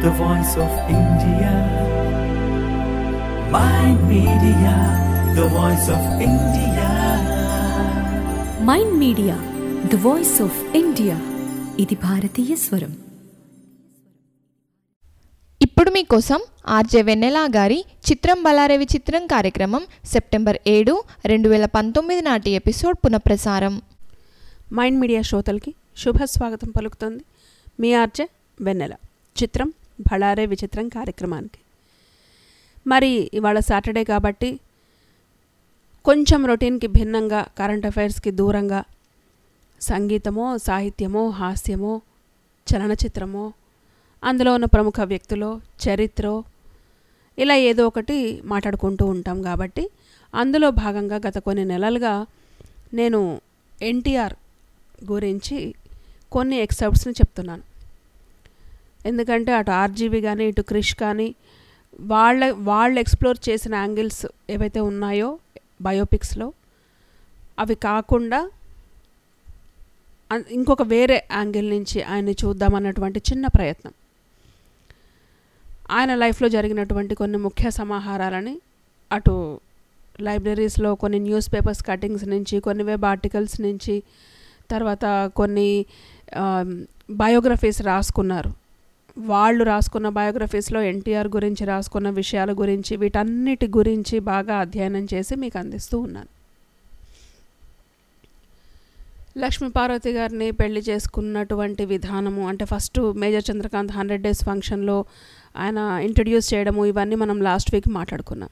the voice of India. Mind Media, the voice of India. Mind media the voice of India ఇది భారతీయ స్వరం ఇప్పుడు మీకోసం RJ వెన్నెలా గారి చిత్రం బలారే విచిత్రం కార్యక్రమం సెప్టెంబర్ ఏడు రెండు వేల పంతొమ్మిది నాటి ఎపిసోడ్ పునఃప్రసారం మైండ్ మీడియా శ్రోతలకి శుభ స్వాగతం పలుకుతుంది మీ ఆర్జే వెన్నెల చిత్రం భళారే విచిత్రం కార్యక్రమానికి మరి ఇవాళ సాటర్డే కాబట్టి కొంచెం రొటీన్కి భిన్నంగా కరెంట్ అఫైర్స్కి దూరంగా సంగీతమో సాహిత్యమో హాస్యమో చలనచిత్రమో అందులో ఉన్న ప్రముఖ వ్యక్తులో చరిత్రో ఇలా ఏదో ఒకటి మాట్లాడుకుంటూ ఉంటాం కాబట్టి అందులో భాగంగా గత కొన్ని నెలలుగా నేను ఎన్టీఆర్ గురించి కొన్ని ఎక్సెప్ట్స్ని చెప్తున్నాను ఎందుకంటే అటు ఆర్జీవి కానీ ఇటు క్రిష్ కానీ వాళ్ళ వాళ్ళు ఎక్స్ప్లోర్ చేసిన యాంగిల్స్ ఏవైతే ఉన్నాయో బయోపిక్స్లో అవి కాకుండా అన్- ఇంకొక వేరే యాంగిల్ నుంచి ఆయన్ని చూద్దామన్నటువంటి చిన్న ప్రయత్నం ఆయన లైఫ్లో జరిగినటువంటి కొన్ని ముఖ్య సమాహారాలని అటు లైబ్రరీస్లో కొన్ని న్యూస్ పేపర్స్ కటింగ్స్ నుంచి కొన్ని వెబ్ ఆర్టికల్స్ నుంచి తర్వాత కొన్ని బయోగ్రఫీస్ రాసుకున్నారు వాళ్ళు రాసుకున్న బయోగ్రఫీస్లో ఎన్టీఆర్ గురించి రాసుకున్న విషయాల గురించి వీటన్నిటి గురించి బాగా అధ్యయనం చేసి మీకు అందిస్తూ ఉన్నాను లక్ష్మీపార్వతి గారిని పెళ్లి చేసుకున్నటువంటి విధానము అంటే first major Chandrakanth hundred days ఫంక్షన్లో ఆయన ఇంట్రడ్యూస్ చేయడము ఇవన్నీ మనం లాస్ట్ వీక్ మాట్లాడుకున్నాం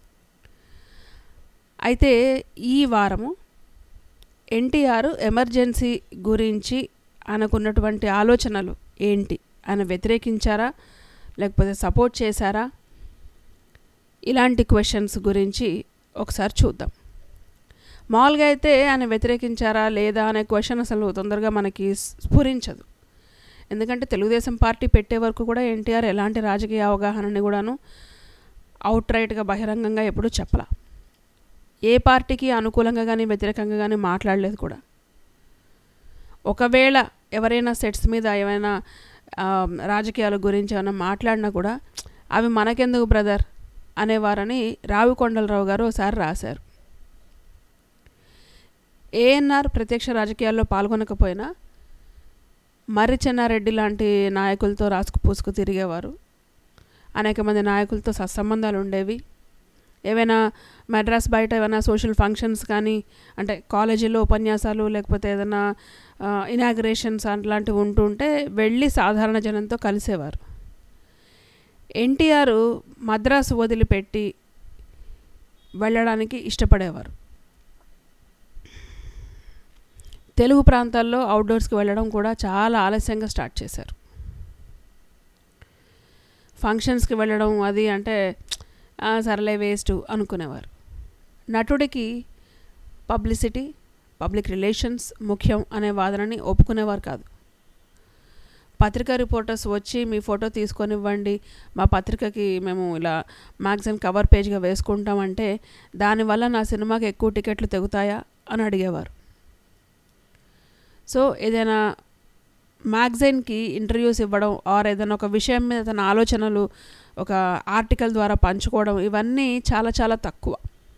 అయితే ఈ వారము ఎన్టీఆర్ ఎమర్జెన్సీ గురించి ఆయనకున్నటువంటి ఆలోచనలు ఏంటి ఆయన వ్యతిరేకించారా లేకపోతే సపోర్ట్ చేశారా ఇలాంటి క్వశ్చన్స్ గురించి ఒకసారి చూద్దాం మామూలుగా అయితే ఆయన వ్యతిరేకించారా లేదా అనే క్వశ్చన్ అసలు తొందరగా మనకి స్ఫురించదు ఎందుకంటే తెలుగుదేశం పార్టీ పెట్టే వరకు కూడా ఎన్టీఆర్ ఎలాంటి రాజకీయ అవగాహనని కూడాను అవుట్ రైట్గా బహిరంగంగా ఎప్పుడూ చెప్పలా ఏ పార్టీకి అనుకూలంగా కానీ వ్యతిరేకంగా కానీ మాట్లాడలేదు కూడా ఒకవేళ ఎవరైనా సెట్స్ మీద ఏమైనా ఆ, రాజకీయాల గురించి ఏమైనా మాట్లాడినా కూడా అవి మనకెందుకు బ్రదర్ అనేవారని రావికొండలరావు గారు ఒకసారి రాశారు ఏఎన్ఆర్ ప్రత్యక్ష రాజకీయాల్లో పాల్గొనకపోయినా మర్రి చెన్నారెడ్డి లాంటి నాయకులతో రాసుకు పూసుకు తిరిగేవారు అనేక మంది నాయకులతో సత్సంబంధాలు ఉండేవి ఏవైనా మెడ్రాస్ బయట ఏమైనా సోషల్ ఫంక్షన్స్ కానీ అంటే కాలేజీలో ఉపన్యాసాలు లేకపోతే ఏదైనా ఇనాగ్రేషన్స్ అట్లాంటివి ఉంటుంటే వెళ్ళి సాధారణ జనంతో కలిసేవారు ఎన్టీఆర్ మద్రాసు వదిలిపెట్టి వెళ్ళడానికి ఇష్టపడేవారు తెలుగు ప్రాంతాల్లో అవుట్డోర్స్కి వెళ్ళడం కూడా చాలా ఆలస్యంగా స్టార్ట్ చేశారు ఫంక్షన్స్కి వెళ్ళడం అది అంటే "ఆ, సర్లే వేస్ట్ అనుకునేవారు నటుడికి పబ్లిసిటీ పబ్లిక్ రిలేషన్స్ ముఖ్యం అనే వాదనని ఒప్పుకునేవారు కాదు పత్రికా రిపోర్టర్స్ వచ్చి మీ ఫోటో తీసుకొని ఇవ్వండి మా పత్రికకి మేము ఇలా మ్యాగజైన్ కవర్ పేజ్గా వేసుకుంటామంటే దానివల్ల నా సినిమాకి ఎక్కువ టికెట్లు తెగుతాయా అని అడిగేవారు సో ఏదైనా మ్యాగజైన్కి ఇంటర్వ్యూస్ ఇవ్వడం ఆర్ ఏదైనా ఒక విషయం మీద తన ఆలోచనలు ఒక ఆర్టికల్ ద్వారా పంచుకోవడం ఇవన్నీ చాలా చాలా తక్కువ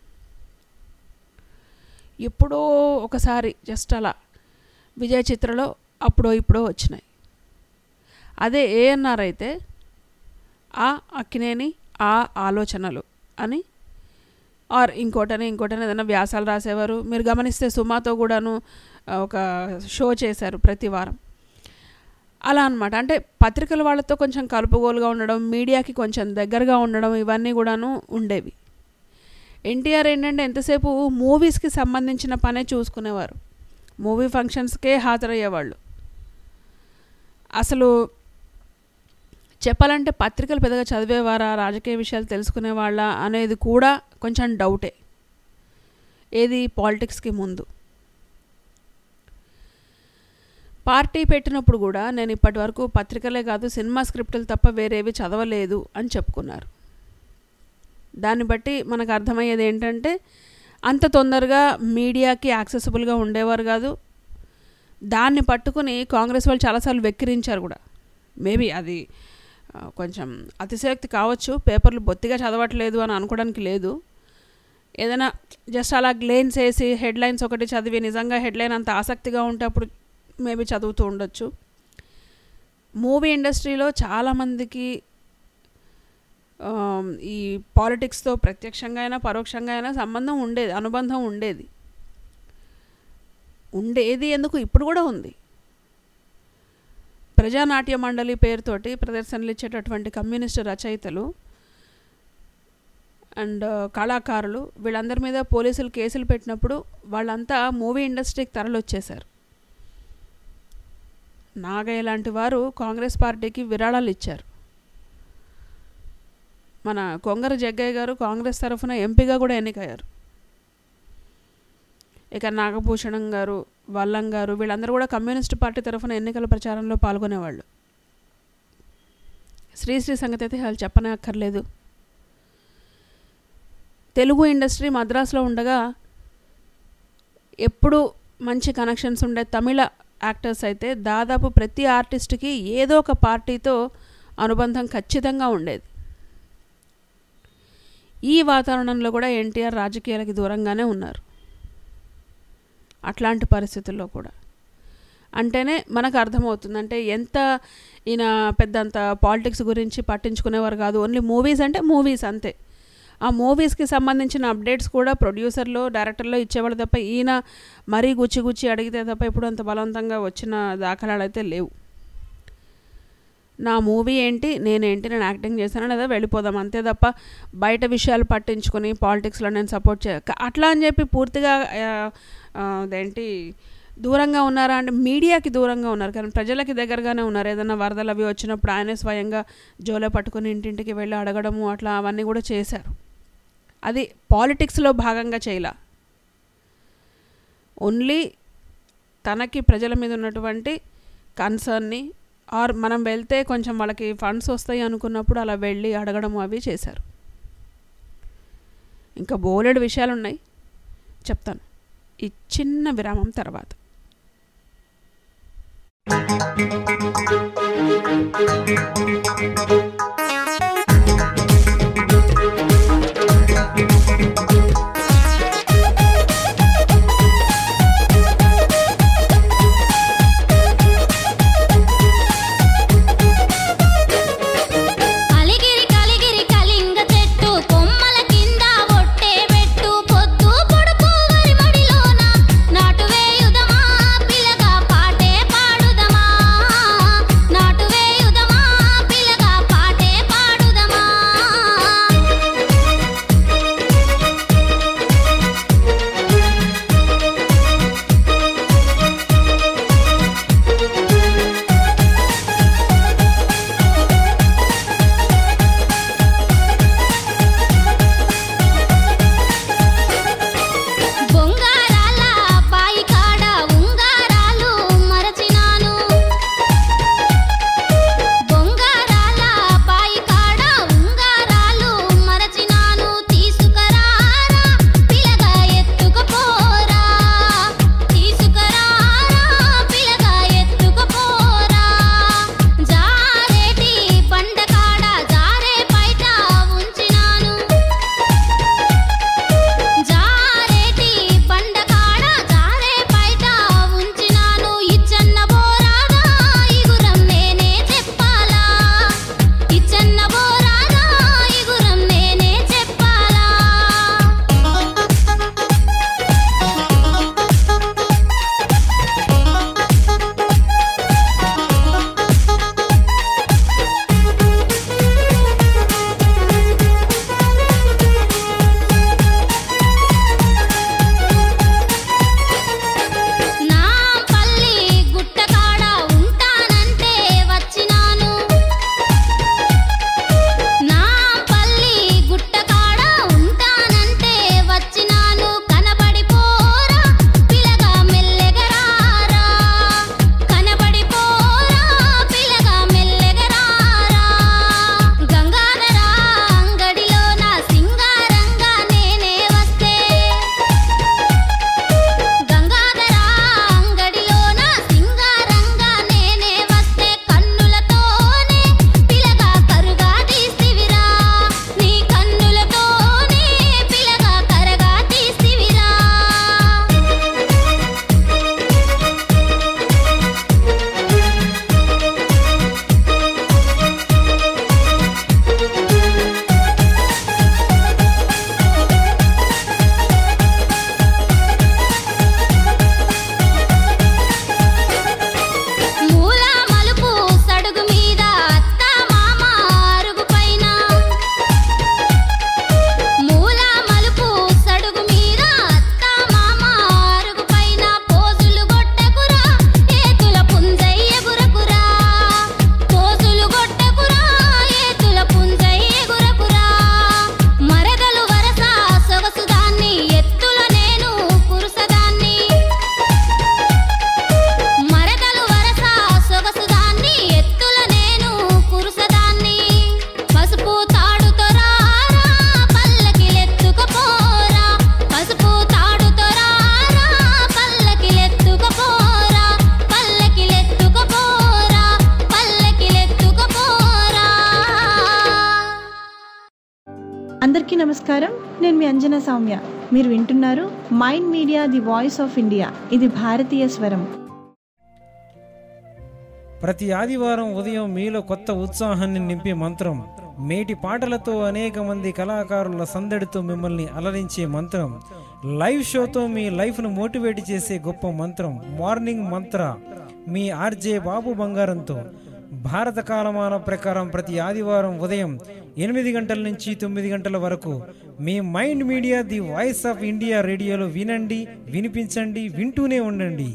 ఎప్పుడో ఒకసారి జస్ట్ అలా విజయ చిత్రలో అప్పుడో ఇప్పుడో వచ్చినాయి అదే ఏఎన్ఆర్ అయితే ఆ అక్కినేని ఆ ఆలోచనలు అని ఆర్ ఇంకోటని ఇంకోటని ఏదైనా వ్యాసాలు రాసేవారు మీరు గమనిస్తే సుమాతో కూడాను ఆ, ఒక షో చేశారు ప్రతి వారం అలా అనమాట అంటే పత్రికల వాళ్ళతో కొంచెం కలుపుగోలుగా ఉండడం మీడియాకి కొంచెం దగ్గరగా ఉండడం ఇవన్నీ కూడాను ఉండేవి ఎన్టీఆర్ ఏంటంటే ఎంతసేపు మూవీస్కి సంబంధించిన పనే చూసుకునేవారు మూవీ ఫంక్షన్స్కే హాజరయ్యేవాళ్ళు అసలు చెప్పాలంటే పత్రికలు పెద్దగా చదివేవారా రాజకీయ విషయాలు తెలుసుకునేవాళ్ళ అనేది కూడా కొంచెం డౌటే ఏది పాలిటిక్స్కి ముందు పార్టీ పెట్టినప్పుడు కూడా నేను ఇప్పటి వరకు పత్రికలే కాదు సినిమా స్క్రిప్టులు తప్ప వేరేవి చదవలేదు అని చెప్పుకున్నారు దాన్ని బట్టి మనకు అర్థమయ్యేది ఏంటంటే అంత తొందరగా మీడియాకి యాక్సెసిబుల్గా ఉండేవారు కాదు దాన్ని పట్టుకుని కాంగ్రెస్ వాళ్ళు చాలాసార్లు వెక్కిరించారు కూడా మేబీ అది ఆ, కొంచెం అతిశయోక్తి కావచ్చు పేపర్లు బొత్తిగా చదవట్లేదు అని అనుకోవడానికి లేదు ఏదైనా జస్ట్ అలా గ్లేన్స్ వేసి హెడ్లైన్స్ ఒకటి చదివి నిజంగా హెడ్లైన్ అంత ఆసక్తిగా ఉంటే అప్పుడు మేబీ చదువుతూ ఉండొచ్చు మూవీ ఇండస్ట్రీలో చాలామందికి ఆమ్, ఈ పాలిటిక్స్తో ప్రత్యక్షంగా అయినా పరోక్షంగా అయినా సంబంధం ఉండేది అనుబంధం ఉండేది ఉండేది ఎందుకు ఇప్పుడు కూడా ఉంది ప్రజానాట్య మండలి పేరుతోటి ప్రదర్శనలు ఇచ్చేటటువంటి కమ్యూనిస్టు రచయితలు అండ్ కళాకారులు వీళ్ళందరి మీద పోలీసులు కేసులు పెట్టినప్పుడు వాళ్ళంతా మూవీ ఇండస్ట్రీకి తరలొచ్చేశారు నాగయ్య లాంటి వారు కాంగ్రెస్ పార్టీకి విరాళాలు ఇచ్చారు మన కొంగర జగ్గయ్య గారు కాంగ్రెస్ తరఫున ఎంపీగా కూడా ఎన్నికయ్యారు ఇక నాగభూషణం గారు వల్లం గారు వీళ్ళందరూ కూడా కమ్యూనిస్ట్ పార్టీ తరఫున ఎన్నికల ప్రచారంలో పాల్గొనేవాళ్ళు శ్రీశ్రీ సంగతి అయితే వాళ్ళు చెప్పనే అక్కర్లేదు తెలుగు ఇండస్ట్రీ మద్రాసులో ఉండగా ఎప్పుడు మంచి కనెక్షన్స్ ఉండే తమిళ యాక్టర్స్ అయితే దాదాపు ప్రతి ఆర్టిస్ట్కి ఏదో ఒక పార్టీతో అనుబంధం ఖచ్చితంగా ఉండేది ఈ వాతావరణంలో కూడా ఎన్టీఆర్ రాజకీయాలకి దూరంగానే ఉన్నారు అట్లాంటి పరిస్థితుల్లో కూడా అంటేనే మనకు అర్థమవుతుంది అంటే ఎంత ఈయన పెద్దంత పాలిటిక్స్ గురించి పట్టించుకునేవారు కాదు ఓన్లీ మూవీస్ అంటే మూవీస్ అంతే ఆ మూవీస్కి సంబంధించిన అప్డేట్స్ కూడా ప్రొడ్యూసర్లో డైరెక్టర్లో ఇచ్చేవాళ్ళు తప్ప ఈయన మరీ గుచ్చి గుచ్చి అడిగితే తప్ప ఇప్పుడు అంత బలవంతంగా వచ్చిన దాఖలాలు అయితే లేవు నా మూవీ ఏంటి నేనేంటి నేను యాక్టింగ్ చేశాను లేదా వెళ్ళిపోదాం అంతే తప్ప బయట విషయాలు పట్టించుకొని పాలిటిక్స్లో నేను సపోర్ట్ చే క- అట్లా అని చెప్పి పూర్తిగా ఆ, ఆ, అదేంటి దూరంగా ఉన్నారా అంటే మీడియాకి దూరంగా ఉన్నారు కానీ ప్రజలకి దగ్గరగానే ఉన్నారు ఏదైనా వరదలు అవి వచ్చినప్పుడు ఆయనే స్వయంగా జోలో పట్టుకొని ఇంటింటికి వెళ్ళి అడగడము అట్లా అవన్నీ కూడా చేశారు అది పాలిటిక్స్లో భాగంగా చేయలా ఓన్లీ తనకి ప్రజల మీద ఉన్నటువంటి కన్సర్న్ని ఆర్ మనం వెళ్తే కొంచెం వాళ్ళకి ఫండ్స్ వస్తాయి అనుకున్నప్పుడు అలా వెళ్ళి అడగడం అవి చేశారు ఇంకా బోలెడు విషయాలు ఉన్నాయి చెప్తాను ఈ చిన్న విరామం తర్వాత అలిగిరి కలిగిరి కలింగ చెట్టు కొమ్మల కింద ఒట్టే పెట్టు పొద్దు పొడుపు వరి మడిలోన నాటు వేయుదమా పిల్లగా పాటే పాడుదమా నాటు వేయుదమా పిల్లగా పాటే అందరికీ నమస్కారం నేను మీ అంజనా సౌమ్య మీరు వింటున్నారు mind media the voice of India ఇది భారతీయ స్వరం ప్రతి ఆదివారం ఉదయం మీలో కొత్త ఉత్సాహాన్ని నింపే మంత్రం మేటి పాటలతో అనేక మంది కళాకారుల సందడితో మిమ్మల్ని అలరించే మంత్రం లైవ్ షోతో మీ లైఫ్ను మోటివేట్ చేసే గొప్ప మంత్రం మార్నింగ్ మంత్ర మీ ఆర్జే బాబు బంగారంతో భారత కాలమాన ప్రకారం ప్రతి ఆదివారం ఉదయం ఎనిమిది గంటల నుంచి తొమ్మిది గంటల వరకు మీ mind media the voice of India రేడియోలో వినండి వినిపించండి వింటూనే ఉండండి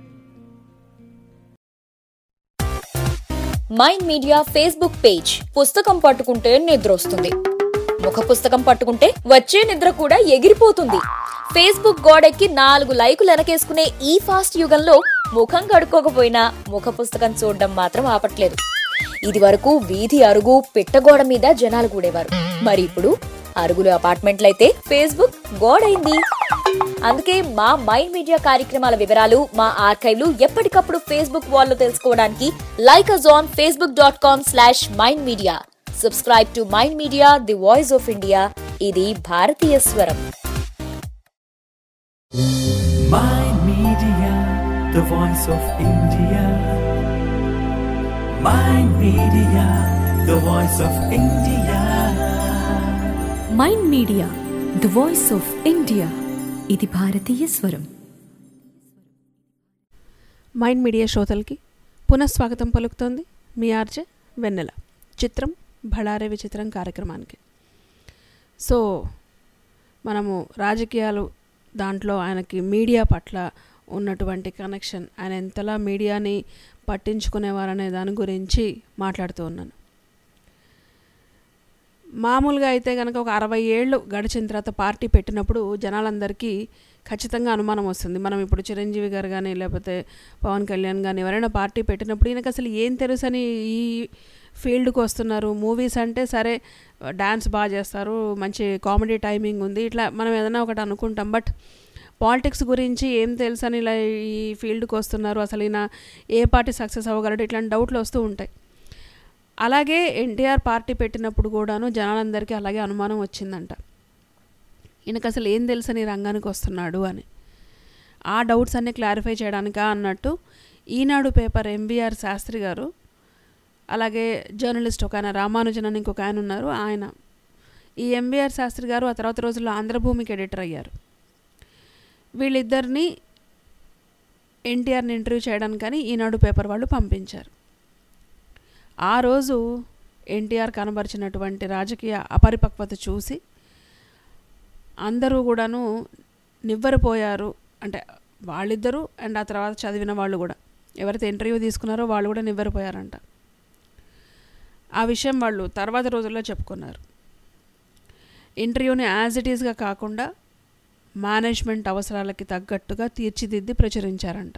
మైండ్ మీడియా ఫేస్బుక్ పేజ్ పుస్తకం పట్టుకుంటే నిద్ర వస్తుంది ముఖ పుస్తకం పట్టుకుంటే వచ్చే నిద్ర కూడా ఎగిరిపోతుంది ఫేస్బుక్ గోడెక్కి నాలుగు లైకులు వెనకేసుకునే ఈ ఫాస్ట్ యుగంలో ముఖం కడుక్కోకపోయినా ముఖ పుస్తకం చూడడం మాత్రం ఆపట్లేదు ఇది వరకు వీధి అరుగు పిట్టగోడ మీద జనాలు కూడేవారు మరి ఇప్పుడు అరుగులు అపార్ట్మెంట్లయితే ఫేస్బుక్ గోడైంది అందుకే మా మైండ్ మీడియా కార్యక్రమాల వివరాలు మా ఆర్కైవ్లు ఎప్పటికప్పుడు ఫేస్బుక్ వాల్లో తెలుసుకోవడానికి like us on Facebook dot com slash mind media subscribe to mind media the voice of India ఇది భారతీయ స్వరం Mind Media, the voice of India. Mind Media, the voice of India. Mind media the voice of India ఇది భారతీయ స్వరం mind media శ్రోతలకి పునఃస్వాగతం పలుకుతోంది మీ RJ వెన్నెల చిత్రం బళారే విచిత్రం కార్యక్రమానికి సో మనము రాజకీయాలు దాంట్లో ఆయనకి మీడియా పట్ల ఉన్నటువంటి కనెక్షన్ ఆయన ఎంతలా మీడియాని పట్టించుకునేవారనే దాని గురించి మాట్లాడుతూ ఉన్నాను మామూలుగా అయితే కనుక ఒక అరవై ఏళ్ళు గడిచిన తర్వాత పార్టీ పెట్టినప్పుడు జనాలందరికీ ఖచ్చితంగా అనుమానం వస్తుంది మనం ఇప్పుడు చిరంజీవి గారు కానీ లేకపోతే పవన్ కళ్యాణ్ కానీ ఎవరైనా పార్టీ పెట్టినప్పుడు ఈయనకు అసలు ఏం తెలుసని ఈ ఫీల్డ్కి వస్తున్నారు మూవీస్ అంటే సరే డ్యాన్స్ బాగా చేస్తారు మంచి కామెడీ టైమింగ్ ఉంది ఇట్లా మనం ఏదైనా ఒకటి అనుకుంటాం బట్ పాలిటిక్స్ గురించి ఏం తెలుసు అని ఇలా ఈ ఫీల్డ్కి వస్తున్నారు అసలు ఈయన ఏ పార్టీ సక్సెస్ అవ్వగలడు ఇట్లాంటి డౌట్లు వస్తూ ఉంటాయి అలాగే ఎన్టీఆర్ పార్టీ పెట్టినప్పుడు కూడాను జనాలందరికీ అలాగే అనుమానం వచ్చిందంట ఈయనకు అసలు ఏం తెలుసని రంగానికి వస్తున్నాడు అని ఆ డౌట్స్ అన్నీ క్లారిఫై చేయడానికా అన్నట్టు ఈనాడు పేపర్ ఎంబీఆర్ శాస్త్రి గారు అలాగే జర్నలిస్ట్ ఒక ఆయన రామానుజన్ అని ఇంకొక ఆయన ఉన్నారు ఆయన ఈ ఎంబీఆర్ శాస్త్రి గారు ఆ తర్వాత రోజుల్లో ఆంధ్రభూమికి ఎడిటర్ అయ్యారు వీళ్ళిద్దరిని ఎన్టీఆర్ని ఇంటర్వ్యూ చేయడానికని ఈనాడు పేపర్ వాళ్ళు పంపించారు ఆ రోజు ఎన్టీఆర్ కనబరిచినటువంటి రాజకీయ అపరిపక్వత చూసి అందరూ కూడాను నివ్వరిపోయారు అంటే వాళ్ళిద్దరూ అండ్ ఆ తర్వాత చదివిన వాళ్ళు కూడా ఎవరైతే ఇంటర్వ్యూ తీసుకున్నారో వాళ్ళు కూడా నివ్వరిపోయారంట ఆ విషయం వాళ్ళు తర్వాత రోజుల్లో చెప్పుకున్నారు ఇంటర్వ్యూని యాజ్ ఇట్ ఈస్గా కాకుండా మేనేజ్మెంట్ అవసరాలకి తగ్గట్టుగా తీర్చిదిద్ది ప్రచురించారంట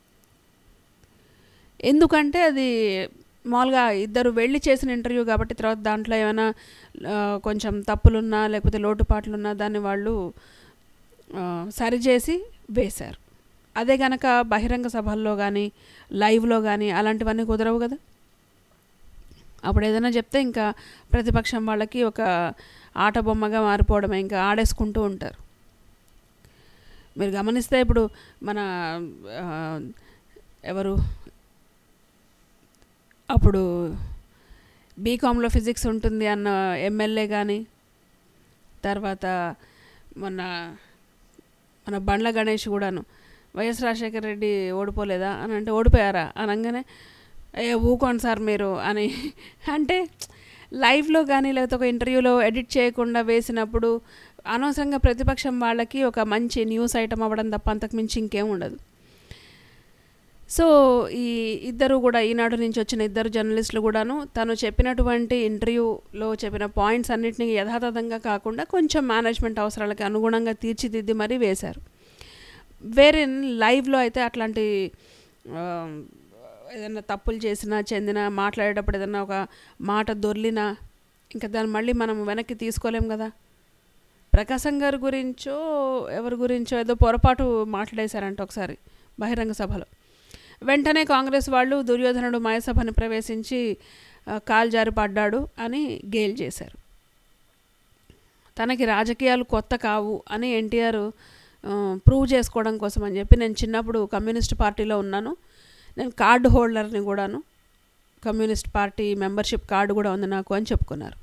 ఎందుకంటే అది మామూలుగా ఇద్దరు వెళ్ళి చేసిన ఇంటర్వ్యూ కాబట్టి తర్వాత దాంట్లో ఏమైనా ఆ, కొంచెం తప్పులున్నా లేకపోతే లోటుపాట్లున్నా దాన్ని వాళ్ళు ఆ, సరిచేసి వేశారు అదే గనక బహిరంగ సభల్లో కానీ లైవ్లో కానీ అలాంటివన్నీ కుదరవు కదా అప్పుడు ఏదైనా చెప్తే ఇంకా ప్రతిపక్షం వాళ్ళకి ఒక ఆట బొమ్మగా మారిపోవడమే ఇంకా ఆడేసుకుంటూ ఉంటారు మీరు గమనిస్తే ఇప్పుడు మన ఆ, ఎవరు అప్పుడు బీకామ్లో ఫిజిక్స్ ఉంటుంది అన్న ఎమ్మెల్యే కానీ తర్వాత మొన్న మన బండ్ల గణేష్ కూడాను వైఎస్ రాజశేఖర రెడ్డి ఓడిపోలేదా అని అంటే ఓడిపోయారా అనగానే ఏ ఊకోండి సార్ మీరు అని అంటే లైవ్లో కానీ లేకపోతే ఒక ఇంటర్వ్యూలో ఎడిట్ చేయకుండా వేసినప్పుడు అనవసరంగా ప్రతిపక్షం వాళ్ళకి ఒక మంచి న్యూస్ ఐటమ్ అవ్వడం తప్ప అంతకుమించి ఇంకేం ఉండదు సో ఈ ఇద్దరు కూడా ఈనాడు నుంచి వచ్చిన ఇద్దరు జర్నలిస్టులు కూడాను తను చెప్పినటువంటి ఇంటర్వ్యూలో చెప్పిన పాయింట్స్ అన్నిటిని యథాతథంగా కాకుండా కొంచెం మేనేజ్మెంట్ అవసరాలకి అనుగుణంగా తీర్చిదిద్ది మరీ వేశారు వేరే లైవ్లో అయితే అట్లాంటి ఆ, ఏదైనా తప్పులు చేసినా చెందినా మాట్లాడేటప్పుడు ఏదైనా ఒక మాట దొర్లినా ఇంకా దాన్ని మళ్ళీ మనం వెనక్కి తీసుకోలేం కదా ప్రకాశం గారి గురించో ఎవరి గురించో ఏదో పొరపాటు మాట్లాడేశారంట ఒకసారి బహిరంగ సభలో వెంటనే కాంగ్రెస్ వాళ్ళు దుర్యోధనుడు మాయసభని ప్రవేశించి ఆ, కాలు జారి పడ్డాడు అని గేల్ చేశారు తనకి రాజకీయాలు కొత్త కావు అని ఎన్టీఆర్ ప్రూవ్ చేసుకోవడం కోసం అని చెప్పి నేను చిన్నప్పుడు కమ్యూనిస్ట్ పార్టీలో ఉన్నాను నేను కార్డు హోల్డర్ని కూడాను కమ్యూనిస్ట్ పార్టీ మెంబర్షిప్ కార్డు కూడా ఉంది నాకు అని చెప్పుకున్నారు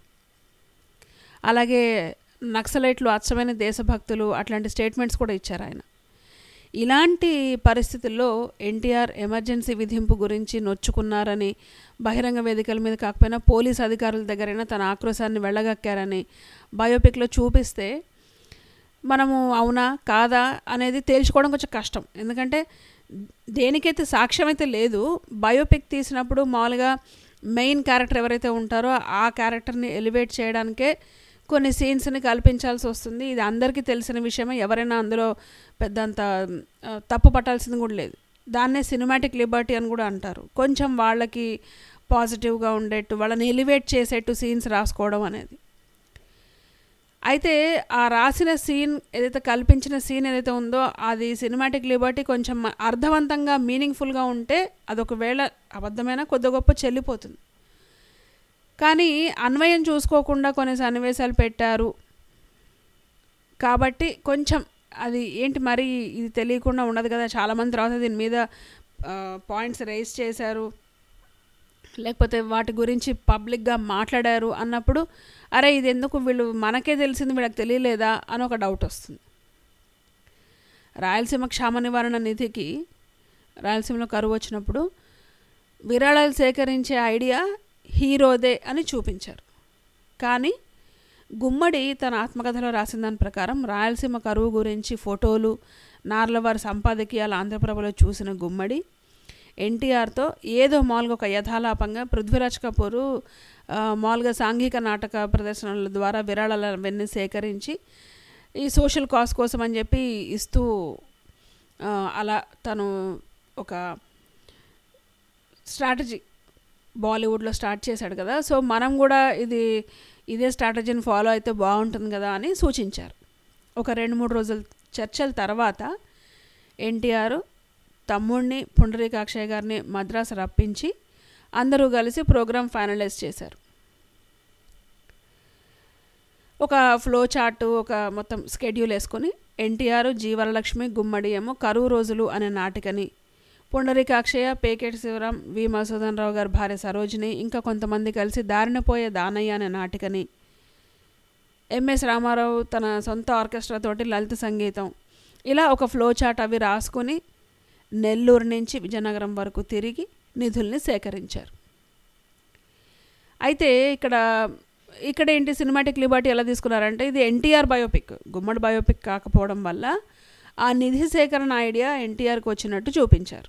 అలాగే నక్సలైట్లు అచ్చమైన దేశభక్తులు అట్లాంటి స్టేట్మెంట్స్ కూడా ఇచ్చారు ఆయన ఇలాంటి పరిస్థితుల్లో ఎన్టీఆర్ ఎమర్జెన్సీ విధింపు గురించి నొచ్చుకున్నారని బహిరంగ వేదికల మీద కాకపోయినా పోలీస్ అధికారుల దగ్గరైనా తన ఆక్రోశాన్ని వెళ్ళగక్కారని బయోపిక్లో చూపిస్తే మనము అవునా కాదా అనేది తేల్చుకోవడం కొంచెం కష్టం ఎందుకంటే దేనికైతే సాక్ష్యం అయితే లేదు బయోపిక్ తీసినప్పుడు మామూలుగా మెయిన్ క్యారెక్టర్ ఎవరైతే ఉంటారో ఆ క్యారెక్టర్ని ఎలివేట్ చేయడానికే కొన్ని సీన్స్ని కల్పించాల్సి వస్తుంది ఇది అందరికీ తెలిసిన విషయమే ఎవరైనా అందులో పెద్దంత ఆ, తప్పు పట్టాల్సింది కూడా లేదు దాన్నే సినిమాటిక్ లిబర్టీ అని కూడా అంటారు కొంచెం వాళ్ళకి పాజిటివ్గా ఉండేట్టు వాళ్ళని ఎలివేట్ చేసేట్టు సీన్స్ రాసుకోవడం అనేది అయితే ఆ రాసిన సీన్ ఏదైతే కల్పించిన సీన్ ఏదైతే ఉందో అది సినిమాటిక్ లిబర్టీ కొంచెం అర్థవంతంగా మీనింగ్ఫుల్గా ఉంటే అదొకవేళ అబద్ధమైన కొద్ది గొప్ప చెల్లిపోతుంది కానీ అన్వయం చూసుకోకుండా కొన్ని సన్నివేశాలు పెట్టారు కాబట్టి కొంచెం అది ఏంటి మరి ఇది తెలియకుండా ఉండదు కదా చాలామంది తర్వాత దీని మీద పాయింట్స్ రైజ్ చేశారు లేకపోతే వాటి గురించి పబ్లిక్గా మాట్లాడారు అన్నప్పుడు అరే ఇది ఎందుకు వీళ్ళు మనకే తెలిసింది వీళ్ళకి తెలియలేదా అని ఒక డౌట్ వస్తుంది రాయలసీమ క్షామ నివారణ నిధికి రాయలసీమలో కరువు వచ్చినప్పుడు విరాళాలు సేకరించే ఐడియా హీరోదే అని చూపించారు కానీ గుమ్మడి తన ఆత్మకథలో రాసిన దాని ప్రకారం రాయలసీమ కరువు గురించి ఫోటోలు నార్లవారి సంపాదకీయాలు ఆంధ్రప్రభలో చూసిన గుమ్మడి ఎన్టీఆర్తో ఏదో మామూలుగా ఒక యథాలాపంగా పృథ్వీరాజ్ కపూరు ఆ, మామూలుగా సాంఘిక నాటక ప్రదర్శనల ద్వారా విరాళాలు అవన్నీ సేకరించి ఈ సోషల్ కాజ్ కోసం అని చెప్పి ఇస్తూ ఆ, అలా తను ఒక స్ట్రాటజీ బాలీవుడ్లో స్టార్ట్ చేశాడు కదా సో మనం కూడా ఇది ఇదే స్ట్రాటజీని ఫాలో అయితే బాగుంటుంది కదా అని సూచించారు ఒక రెండు మూడు రోజుల చర్చల తర్వాత ఎన్టీఆర్ తమ్ముడిని పుండరీకాక్షయ్య గారిని మద్రాసు రప్పించి అందరూ కలిసి ప్రోగ్రాం ఫైనలైజ్ చేశారు ఒక ఫ్లో చార్ట్ ఒక మొత్తం స్కెడ్యూల్ వేసుకొని ఎన్టీఆర్ జీవరలక్ష్మి గుమ్మడి ఏమో కరువు రోజులు అనే నాటికని పుండరీకాక్షయ్య పేకెట్ శివరాం వి మసూదన్ రావు గారి భార్య సరోజిని ఇంకా కొంతమంది కలిసి దారిన పోయే దానయ్య అనే నాటికని ఎంఎస్ రామారావు తన సొంత ఆర్కెస్ట్రా తోటి లలిత సంగీతం ఇలా ఒక ఫ్లో చార్ట్ అవి రాసుకొని నెల్లూరు నుంచి విజయనగరం వరకు తిరిగి నిధుల్ని సేకరించారు అయితే ఇక్కడ ఇక్కడ ఏంటి సినిమాటిక్ లిబర్టీ ఎలా తీసుకున్నారంటే ఇది ఎన్టీఆర్ బయోపిక్ గుమ్మడి బయోపిక్ కాకపోవడం వల్ల ఆ నిధి సేకరణ ఐడియా ఎన్టీఆర్కి వచ్చినట్టు చూపించారు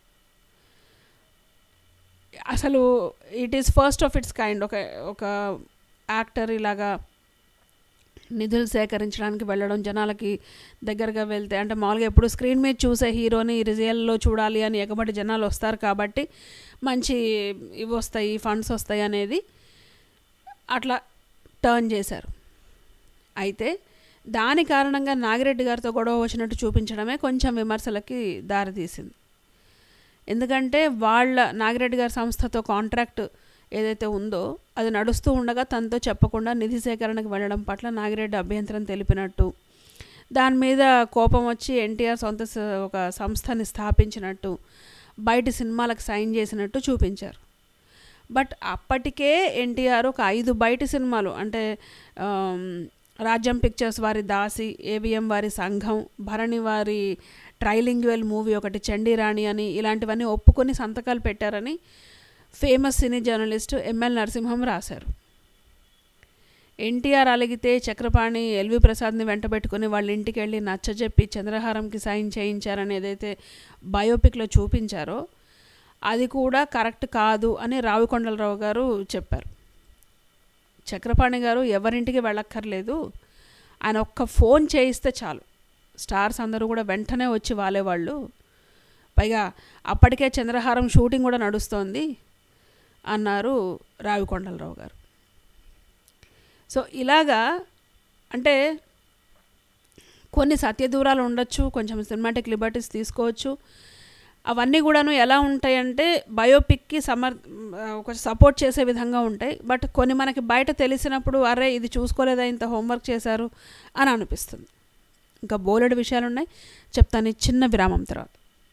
అసలు it is first of its kind ఒక ఒక యాక్టర్ ఇలాగా నిధులు సేకరించడానికి వెళ్ళడం జనాలకి దగ్గరగా వెళ్తే అంటే మామూలుగా ఎప్పుడు స్క్రీన్ మీద చూసే హీరోని రిజల్ట్లో చూడాలి అని ఎగబడి జనాలు వస్తారు కాబట్టి మంచి ఇవి వస్తాయి ఫండ్స్ వస్తాయి అనేది అట్లా టర్న్ చేశారు అయితే దాని కారణంగా నాగిరెడ్డి గారితో గొడవ వచ్చినట్టు చూపించడమే కొంచెం విమర్శలకి దారితీసింది ఎందుకంటే వాళ్ళ నాగిరెడ్డి గారి సంస్థతో కాంట్రాక్ట్ ఏదైతే ఉందో అది నడుస్తూ ఉండగా తనతో చెప్పకుండా నిధి సేకరణకు వెళ్ళడం పట్ల నాగిరెడ్డి అభ్యంతరం తెలిపినట్టు దాని మీద కోపం వచ్చి ఎన్టీఆర్ సొంత స- ఒక సంస్థని స్థాపించినట్టు బయట సినిమాలకు సైన్ చేసినట్టు చూపించారు బట్ అప్పటికే ఎన్టీఆర్ ఒక ఐదు బయట సినిమాలు అంటే ఆమ్, రాజ్యం పిక్చర్స్ వారి దాసి ఏవిఎం వారి సంఘం భరణి వారి ట్రైలింగ్యువల్ మూవీ ఒకటి చండీరాణి అని ఇలాంటివన్నీ ఒప్పుకొని సంతకాలు పెట్టారని famous cine journalist M L Narasimham రాశారు ఎన్టీఆర్ అలిగితే చక్రపాణి ఎల్వి ప్రసాద్ని వెంటబెట్టుకుని వాళ్ళ ఇంటికి వెళ్ళి నచ్చజెప్పి చంద్రహారంకి సైన్ చేయించారని ఏదైతే బయోపిక్లో చూపించారో అది కూడా కరెక్ట్ కాదు అని రావికొండలరావు గారు చెప్పారు చక్రపాణి గారు ఎవరింటికి వెళ్ళక్కర్లేదు ఆయన ఒక్క ఫోన్ చేయిస్తే చాలు స్టార్స్ అందరూ కూడా వెంటనే వచ్చి వాలేవాళ్ళు పైగా అప్పటికే చంద్రహారం షూటింగ్ కూడా నడుస్తోంది అన్నారు రావికొండలరావు గారు సో ఇలాగా అంటే కొన్ని సత్య దూరాలు ఉండొచ్చు కొంచెం సినిమాటిక్ లిబర్టీస్ తీసుకోవచ్చు అవన్నీ కూడాను ఎలా ఉంటాయంటే బయోపిక్కి సమర్ కొంచెం సపోర్ట్ చేసే విధంగా ఉంటాయి బట్ కొన్ని మనకి బయట తెలిసినప్పుడు అరే ఇది చూసుకోలేదా ఇంత హోంవర్క్ చేశారు అని అనిపిస్తుంది ఇంకా బోలెడు విషయాలు ఉన్నాయి చెప్తాను ఈ చిన్న విరామం తర్వాత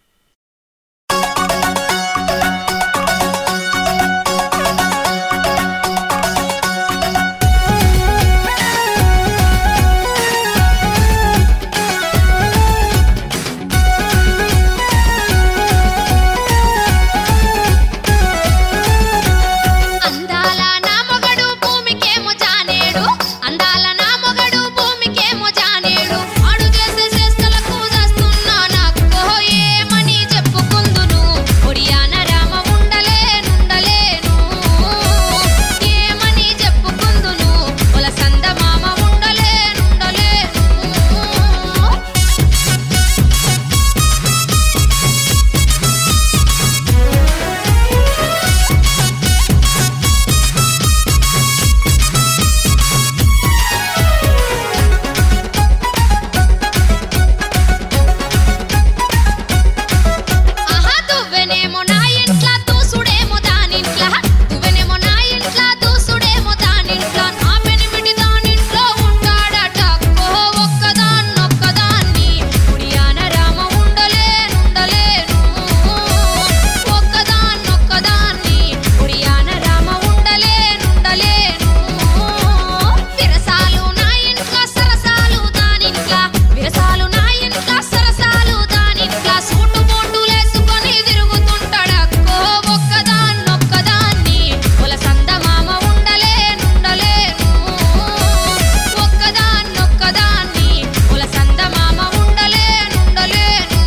అందాల నా మొగడు భూమికేమో జానేడు అందాల నా మొగడు భూమికేమో జానేడు ఆడు చేసే చేష్టలకు చేస్తున్నా నాకు ఏమని చెప్పుకుందును ఒడియాన రామ ఉండలేనుండలేను ఏమని చెప్పుకుందును ఒల సంద మామ ఉండలేనుండలేను ఆహా దువ్వెనేమో నా ఇంట్ల దూసుడేమో దానింట్ల దువ్వెనేమో నా ఇంట్ల దూసుడేమో దానింట్ల నా పెనిమిటి దానింట్లో ఉంటాడట ఓ ఒక్కదాన్నొక్కదాన్ని ఉడియాన రామ ఉండలేనుండలేను ఒక్కదాన్నొక్కదాన్ని ఉడియాన రామ ఉండలేనుండలేను విరసాలు నా ఇంట్ల సరసాలు దానింట్ల విరసాలు నా ఇంట్ల సరసాలు దానింట్ల సూటు బోటులేసుకొని తిరుగుతుంటాడక్కో ఒక్కదాన్నొక్కదాన్ని ఒల సంద మామ ఉండలేనుండలేను ఒక్కదాన్నొక్కదాన్ని ఒల సంద మామ ఉండలేనుండలేను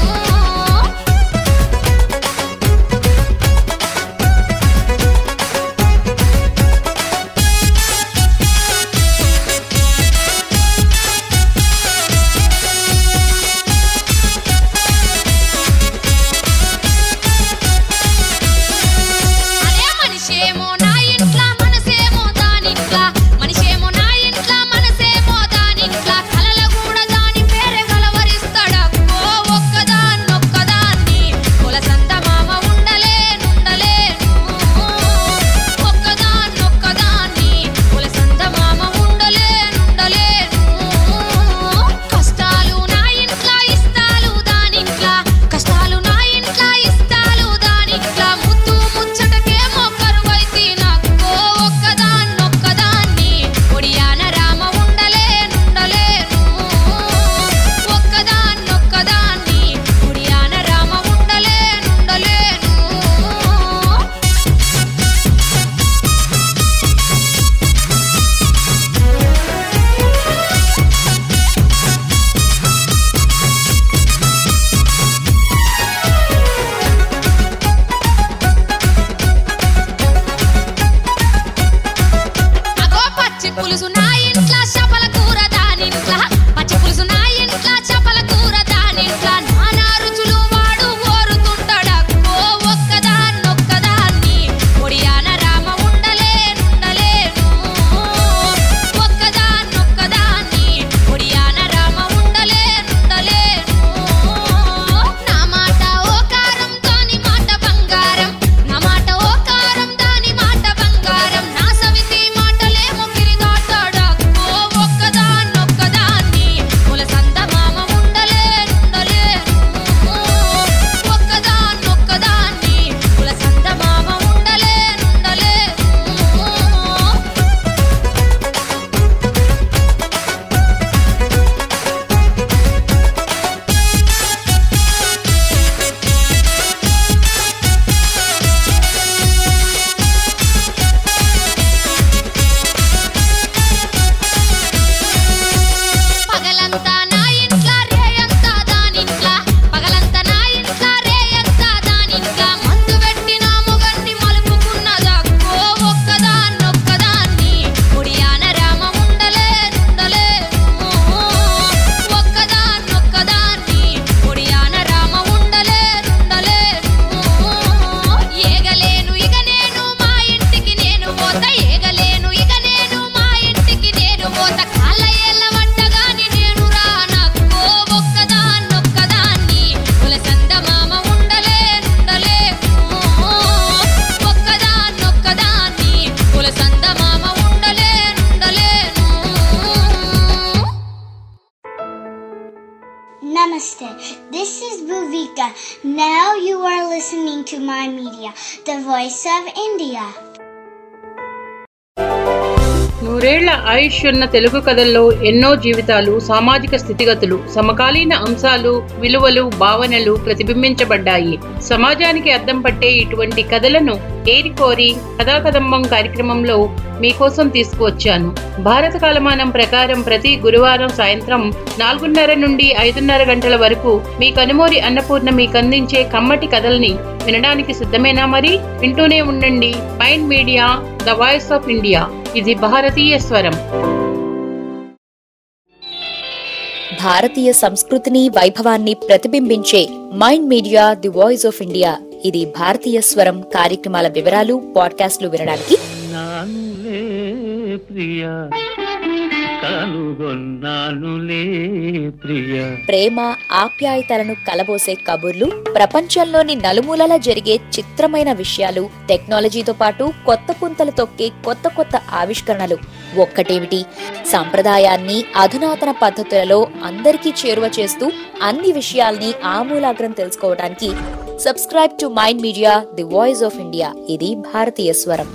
అదే మనిషేమో నా ఇంట్ల మనసేమో దానింట్ల మనిషేమో నా ఇంట్ల మనసేమో దానింట్ల కలల కూడా దాని పేరే కలవరిస్తాడక్కో ఒక్కదాన్నొక్కదాన్ని కుల సంత మామ ఉండలేనుండలేను ఒక్కదాన్నొక్కదాన్ని కుల సంత మామ ఉండలేనుండలేను కష్టాలు నా ఇంట్ల ఇస్తాలు దానింట్ల కష్టాలు నా ఇంట్ల ఇస్తాలు దానింట్ల ముద్దు ముచ్చటకేమో కరువైతే నాకు ఒక్కదాన్నొక్కదాన్ని ఒడియాన రామ ఉండలేనుండలేను ఒక్కదాన్నొక్కదాన్ని ఒడియాన రామ ఉండలేనుండలేను అగో పచ్చి పులుసు నా ఇంట్ల చేపల కూర దానింట్ల పచ్చి పులుసు నా ఇంట్ల చేపల కూర దానింట్ల నానా రుచులు వాడు ఓరుతుంటాడక్కో ఒక్కదాన్నొక్కదాన్ని ఒడియాన రామ ఉండలేనుండలేను ఒక్కదాన్నొక్కదాన్ని ఒడియాన రామ ఉండలేనుండలేను నా మాట ఓ కారం దాని మాట బంగారం నా మాట ఓ కారం దాని మాట బంగారం నా సవితి మాటలేమో గిరిదాటాడక్కో Namaste. This is Bhuvika. Now you are listening to my media, the voice of India. నూరేళ్ల ఆయుష్ ఉన్న తెలుగు కథల్లో ఎన్నో జీవితాలు సామాజిక స్థితిగతులు సమకాలీన అంశాలు విలువలు భావనలు ప్రతిబింబించబడ్డాయి సమాజానికి అద్దం పట్టే ఇటువంటి కథలను ఏరికోరి కథాకదంబం కార్యక్రమంలో మీకోసం తీసుకువచ్చాను భారత కాలమానం ప్రకారం ప్రతి గురువారం సాయంత్రం నాలుగున్నర నుండి ఐదున్నర గంటల వరకు మీ కనుమూరి అన్నపూర్ణ మీకు అందించే కమ్మటి కథల్ని వినడానికి సిద్ధమేనా మరి వింటూనే ఉండండి mind media the voice of India ఇది భారతీయ స్వరం భారతీయ సంస్కృతిని వైభవాన్ని ప్రతిబింబించే mind media the voice of India ఇది భారతీయ స్వరం కార్యక్రమాల వివరాలు పాడ్కాస్ట్లు వినడానికి నానులే ప్రియ కనుగొన్నానులే ప్రియ ప్రేమ ఆప్యాయతలను కలబోసే కబుర్లు ప్రపంచంలోని నలుమూలలా జరిగే చిత్రమైన విషయాలు టెక్నాలజీతో పాటు కొత్త పుంతలు తొక్కే కొత్త కొత్త ఆవిష్కరణలు ఒక్కటేమిటి సంప్రదాయాన్ని అధునాతన పద్ధతులలో అందరికీ చేరువ చేస్తూ అన్ని విషయాల్ని ఆమూలాగ్రం తెలుసుకోవడానికి subscribe to mind media the voice of India ఇది భారతీయ స్వరం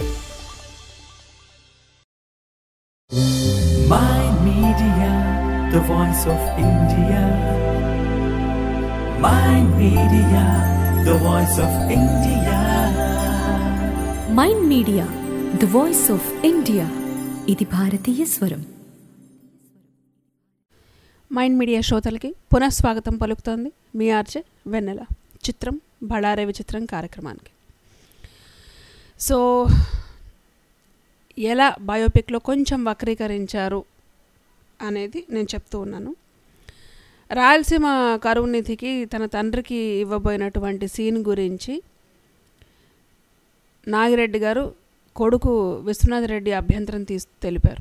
Mind Media, the voice of India. Mind Media, the voice of India. Mind media the voice of India ఇది భారతీయ స్వరం మైండ్ మీడియా శ్రోతలకి పునఃస్వాగతం పలుకుతోంది మీ ఆర్జే వెన్నెల చిత్రం బళారే విచిత్రం కార్యక్రమానికి సో ఎలా బయోపిక్లో కొంచెం వక్రీకరించారు అనేది నేను చెప్తూ ఉన్నాను రాయలసీమ కరువు నిధికి తన తండ్రికి ఇవ్వబోయినటువంటి సీన్ గురించి నాగిరెడ్డి గారు కొడుకు విశ్వనాథ్ రెడ్డి అభ్యంతరం తీసి తెలిపారు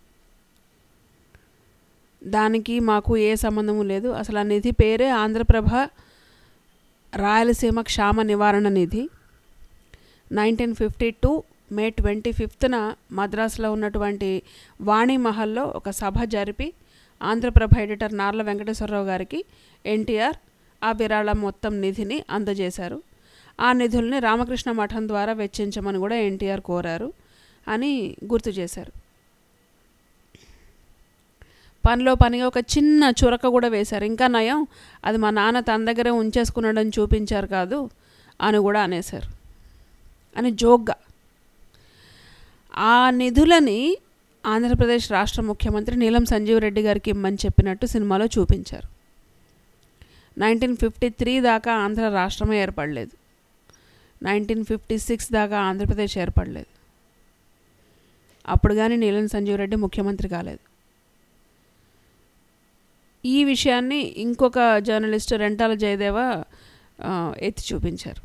దానికి మాకు ఏ సంబంధము లేదు అసలు ఆ నిధి పేరే ఆంధ్రప్రభ రాయలసీమ క్షామ నివారణ నిధి nineteen fifty two May twenty ఫిఫ్త్న మద్రాసులో ఉన్నటువంటి వాణి మహల్లో ఒక సభ జరిపి ఆంధ్రప్రభ ఎడిటర్ నార్ల వెంకటేశ్వరరావు గారికి ఎన్టీఆర్ ఆ విరాళం మొత్తం నిధిని అందజేశారు ఆ నిధుల్ని రామకృష్ణ మఠం ద్వారా వెచ్చించమని కూడా ఎన్టీఆర్ కోరారు అని గుర్తు చేశారు పనిలో పనిగా ఒక చిన్న చురక కూడా వేశారు ఇంకా నయం అది మా నాన్న తన దగ్గరే ఉంచేసుకున్నాడని చూపించారు కాదు అని కూడా అనేశారు అని జోక్గా ఆ నిధులని ఆంధ్రప్రదేశ్ రాష్ట్ర ముఖ్యమంత్రి నీలం సంజీవ్ రెడ్డి గారికి ఇమ్మని చెప్పినట్టు సినిమాలో చూపించారు నైన్టీన్ ఫిఫ్టీ త్రీ దాకా ఆంధ్ర రాష్ట్రమే ఏర్పడలేదు నైన్టీన్ ఫిఫ్టీ సిక్స్ దాకా ఆంధ్రప్రదేశ్ ఏర్పడలేదు అప్పుడు కానీ నీలం సంజీవ్ రెడ్డి ముఖ్యమంత్రి కాలేదు ఈ విషయాన్ని ఇంకొక జర్నలిస్ట్ రెంటాల జయదేవ ఆ, ఎత్తి చూపించారు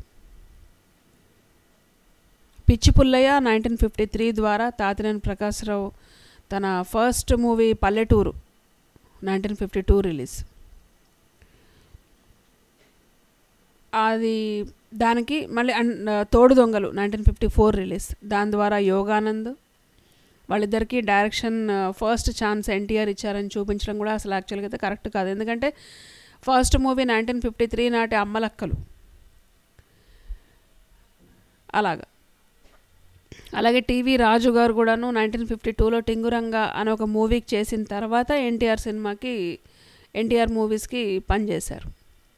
పిచ్చి పుల్లయ్య నైన్టీన్ ఫిఫ్టీ త్రీ ద్వారా తాతినేని ప్రకాశ్రావు తన ఫస్ట్ మూవీ పల్లెటూరు నైన్టీన్ ఫిఫ్టీ టూ రిలీజ్ అది దానికి మళ్ళీ అన్- తోడు దొంగలు నైన్టీన్ ఫిఫ్టీ ఫోర్ రిలీజ్ దాని ద్వారా యోగానంద్ వాళ్ళిద్దరికీ డైరెక్షన్ ఫస్ట్ ఛాన్స్ ఎన్టీఆర్ ఇచ్చారని చూపించడం కూడా అసలు యాక్చువల్గా అయితే కరెక్ట్ కాదు ఎందుకంటే first movie nineteen fifty three నాటి అమ్మలక్కలు అలాగా అలాగే టీవీ రాజు గారు కూడాను నైన్టీన్ ఫిఫ్టీ టూలో టింగురంగా అని ఒక మూవీకి చేసిన తర్వాత ఎన్టీఆర్ సినిమాకి ఎన్టీఆర్ మూవీస్కి పనిచేశారు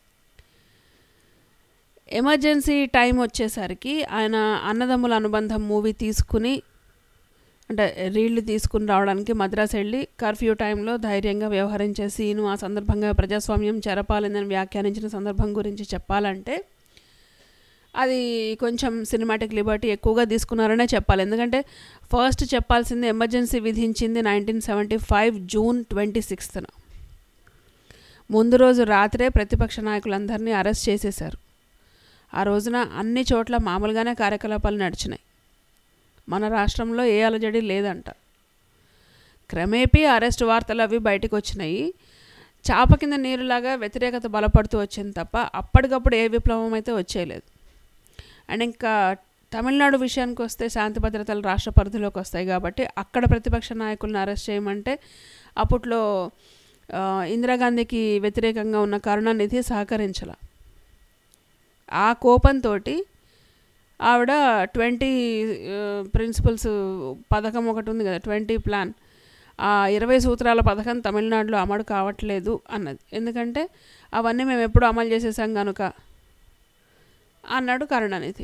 ఎమర్జెన్సీ టైం వచ్చేసరికి ఆయన అన్నదమ్ముల అనుబంధం మూవీ తీసుకుని అంటే రీళ్లు తీసుకుని రావడానికి మద్రాసు వెళ్ళి కర్ఫ్యూ టైంలో ధైర్యంగా వ్యవహరించే సీను ఆ సందర్భంగా ప్రజాస్వామ్యం చెరపాలిందని వ్యాఖ్యానించిన సందర్భం గురించి చెప్పాలంటే అది కొంచెం సినిమాటిక్ లిబర్టీ ఎక్కువగా తీసుకున్నారనే చెప్పాలి ఎందుకంటే ఫస్ట్ చెప్పాల్సింది ఎమర్జెన్సీ విధించింది nineteen seventy five June twenty సిక్స్త్న ముందు రోజు రాత్రే ప్రతిపక్ష నాయకులందరినీ అరెస్ట్ చేసేశారు ఆ రోజున అన్ని చోట్ల మామూలుగానే కార్యకలాపాలు నడిచినాయి మన రాష్ట్రంలో ఏ అలజడి లేదంట క్రమేపీ అరెస్ట్ వార్తలు అవి బయటకు వచ్చినాయి చాప కింద నీరులాగా వ్యతిరేకత బలపడుతూ వచ్చింది తప్ప అప్పటికప్పుడు ఏ విప్లవం అయితే వచ్చేయలేదు అండ్ ఇంకా తమిళనాడు విషయానికి వస్తే శాంతి భద్రతలు రాష్ట్ర పరిధిలోకి వస్తాయి కాబట్టి అక్కడ ప్రతిపక్ష నాయకులను అరెస్ట్ చేయమంటే అప్పట్లో ఆ, ఇందిరాగాంధీకి వ్యతిరేకంగా ఉన్న కరుణానిధి సహకరించాల ఆ కోపంతో ఆవిడ ట్వంటీ ప్రిన్సిపల్స్ పథకం ఒకటి ఉంది కదా ట్వంటీ ప్లాన్ ఆ ఇరవై సూత్రాల పథకం తమిళనాడులో అమలు కావట్లేదు అన్నది ఎందుకంటే అవన్నీ మేము ఎప్పుడు అమలు చేసేసాం కనుక అన్నాడు కరుణానిధి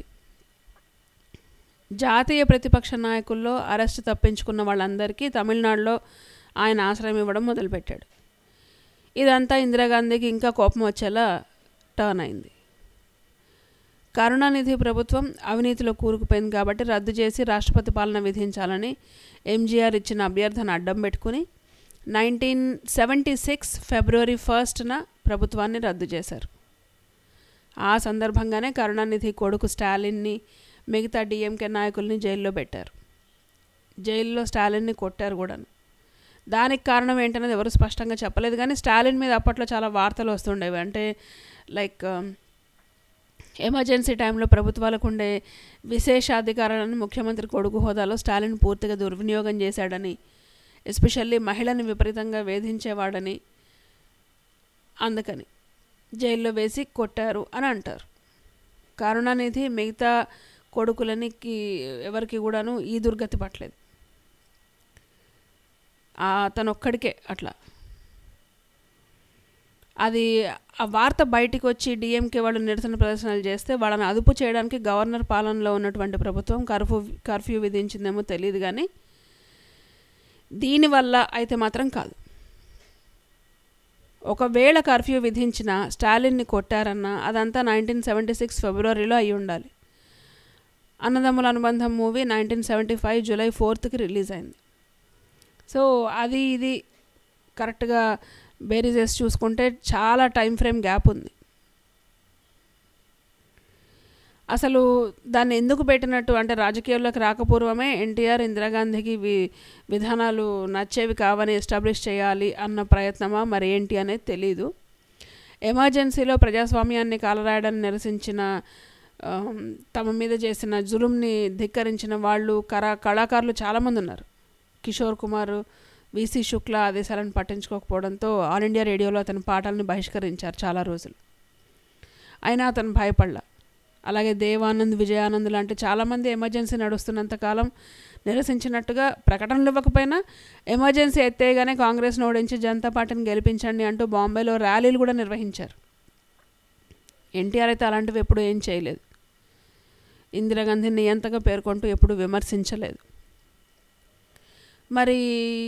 జాతీయ ప్రతిపక్ష నాయకుల్లో అరెస్ట్ తప్పించుకున్న వాళ్ళందరికీ తమిళనాడులో ఆయన ఆశ్రయం ఇవ్వడం మొదలుపెట్టాడు ఇదంతా ఇందిరాగాంధీకి ఇంకా కోపం వచ్చేలా టర్న్ అయింది కరుణానిధి ప్రభుత్వం అవినీతిలో కూరుకుపోయింది కాబట్టి రద్దు చేసి రాష్ట్రపతి పాలన విధించాలని ఎంజీఆర్ ఇచ్చిన అభ్యర్థన అడ్డం పెట్టుకుని నైన్టీన్ సెవెంటీ సిక్స్ ఫిబ్రవరి ఫస్ట్న ప్రభుత్వాన్ని రద్దు చేశారు ఆ సందర్భంగానే కరుణానిధి కొడుకు స్టాలిన్ని మిగతా డిఎంకే నాయకుల్ని జైల్లో పెట్టారు జైల్లో స్టాలిన్ని కొట్టారు కూడాను దానికి కారణం ఏంటనేది ఎవరు స్పష్టంగా చెప్పలేదు కానీ స్టాలిన్ మీద అప్పట్లో చాలా వార్తలు వస్తుండేవి అంటే లైక్ ఎమర్జెన్సీ టైంలో ప్రభుత్వాలకు ఉండే విశేష అధికారాలను ముఖ్యమంత్రి కొడుకు హోదాలో స్టాలిన్ పూర్తిగా దుర్వినియోగం చేశాడని ఎస్పెషల్లీ మహిళని విపరీతంగా వేధించేవాడని అందుకని జైల్లో వేసి కొట్టారు అని అంటారు కరుణానిధి మిగతా కొడుకులని ఎవరికి కూడాను ఈ దుర్గతి పట్టలేదు అతను ఒక్కడికే అట్లా అది ఆ వార్త బయటికి వచ్చి డిఎంకే వాళ్ళు నిరసన ప్రదర్శనలు చేస్తే వాళ్ళని అదుపు చేయడానికి గవర్నర్ పాలనలో ఉన్నటువంటి ప్రభుత్వం కర్ఫ్యూ కర్ఫ్యూ విధించిందేమో తెలియదు కానీ దీనివల్ల అయితే మాత్రం కాదు ఒకవేళ కర్ఫ్యూ విధించిన స్టాలిన్ని కొట్టారన్న అదంతా నైన్టీన్ సెవెంటీ సిక్స్ ఫిబ్రవరిలో అయి ఉండాలి Annadammula Anubandham movie nineteen seventy five July ఫోర్త్కి రిలీజ్ అయింది సో అది ఇది కరెక్ట్గా బేరీ చేసి చూసుకుంటే చాలా టైం ఫ్రేమ్ గ్యాప్ ఉంది అసలు దాన్ని ఎందుకు పెట్టినట్టు అంటే రాజకీయాల్లోకి రాకపూర్వమే ఎన్టీఆర్ ఇందిరాగాంధీకి వి విధానాలు నచ్చేవి కావని ఎస్టాబ్లిష్ చేయాలి అన్న ప్రయత్నమా మరి ఏంటి అనేది తెలీదు ఎమర్జెన్సీలో ప్రజాస్వామ్యాన్ని కాలరాయడాన్ని నిరసించిన తమ మీద చేసిన జులుంని ధిక్కరించిన వాళ్ళు కళా కళాకారులు చాలామంది ఉన్నారు కిషోర్ కుమార్ విసి శుక్ల ఆదేశాలను పట్టించుకోకపోవడంతో ఆల్ ఇండియా రేడియోలో అతని పాటల్ని బహిష్కరించారు చాలా రోజులు అయినా అతను భయపడలా అలాగే దేవానంద్ విజయానంద్ లాంటి చాలామంది ఎమర్జెన్సీ నడుస్తున్నంతకాలం నిరసించినట్టుగా ప్రకటనలు ఇవ్వకపోయినా ఎమర్జెన్సీ ఎత్తేగానే కాంగ్రెస్ను ఓడించి జనతా పార్టీని గెలిపించండి అంటూ బాంబేలో ర్యాలీలు కూడా నిర్వహించారు ఎన్టీఆర్ అయితే అలాంటివి ఎప్పుడు ఏం చేయలేదు ఇందిరాగాంధీని నియంతగా పేర్కొంటూ ఎప్పుడు విమర్శించలేదు మరి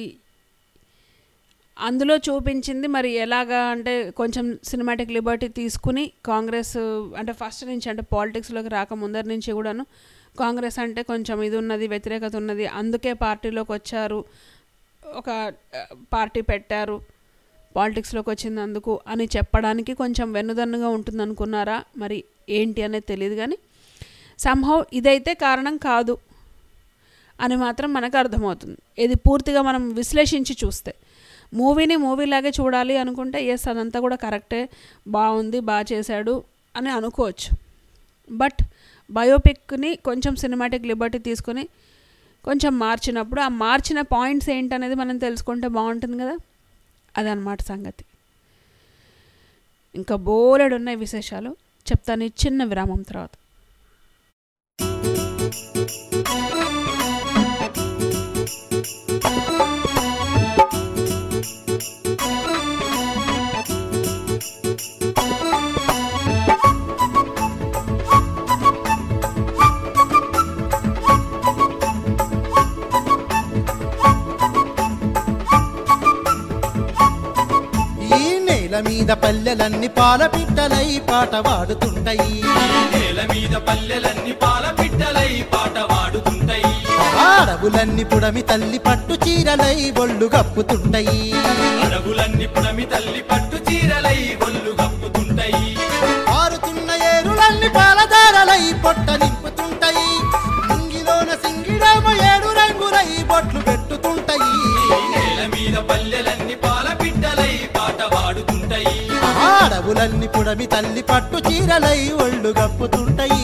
అందులో చూపించింది మరి ఎలాగా అంటే కొంచెం సినిమాటిక్ లిబర్టీ తీసుకుని కాంగ్రెస్ అంటే ఫస్ట్ నుంచి అంటే పాలిటిక్స్లోకి రాక ముందరి నుంచి కూడాను కాంగ్రెస్ అంటే కొంచెం ఇది ఉన్నది వ్యతిరేకత ఉన్నది అందుకే పార్టీలోకి వచ్చారు ఒక పార్టీ పెట్టారు పాలిటిక్స్లోకి వచ్చింది అందుకు అని చెప్పడానికి కొంచెం వెన్నుదన్నుగా ఉంటుంది అనుకున్నారా మరి ఏంటి అనేది తెలియదు కానీ సంహవ్ ఇదైతే కారణం కాదు అని మాత్రం మనకు అర్థమవుతుంది ఇది పూర్తిగా మనం విశ్లేషించి చూస్తే మూవీని మూవీలాగే చూడాలి అనుకుంటే ఎస్ అదంతా కూడా కరెక్టే బాగుంది బాగా చేశాడు అని అనుకోవచ్చు బట్ బయోపిక్ని కొంచెం సినిమాటిక్ లిబర్టీ తీసుకొని కొంచెం మార్చినప్పుడు ఆ మార్చిన పాయింట్స్ ఏంటనేది మనం తెలుసుకుంటే బాగుంటుంది కదా అదనమాట సంగతి ఇంకా బోలెడు ఉన్నాయి విశేషాలు చెప్తాను ఈ చిన్న విరామం తర్వాత ఈ నేల మీద పల్లెలన్నీ పాల పిట్టలై పాట పాడుతుంటాయి నేల మీద పల్లెలన్నీ పాల పిట్టలై పాట పాడుతుంటాయి అడవులన్నీ పుడమి తల్లి పట్టు చీరలై ఒళ్ళు కప్పుతుంటాయి అడవులన్నీ పుడమి తల్లి పట్టు చీరలై ఒళ్ళు కప్పుతుంటాయి పారుతున్న ఏరులన్నీ పాలధారలై పొట్ట నింపుతుంటాయి ముంగిలోన సింగిడేమో ఏడు రంగులై బొట్లు పెట్టుతుంటాయి ఈ నేల మీద పల్లెలన్నీ పాల పిట్టలై పాట పాడుతుంటాయి అడవులన్నీ పుడమి తల్లి పట్టు చీరలై ఒళ్ళు కప్పుతుంటాయి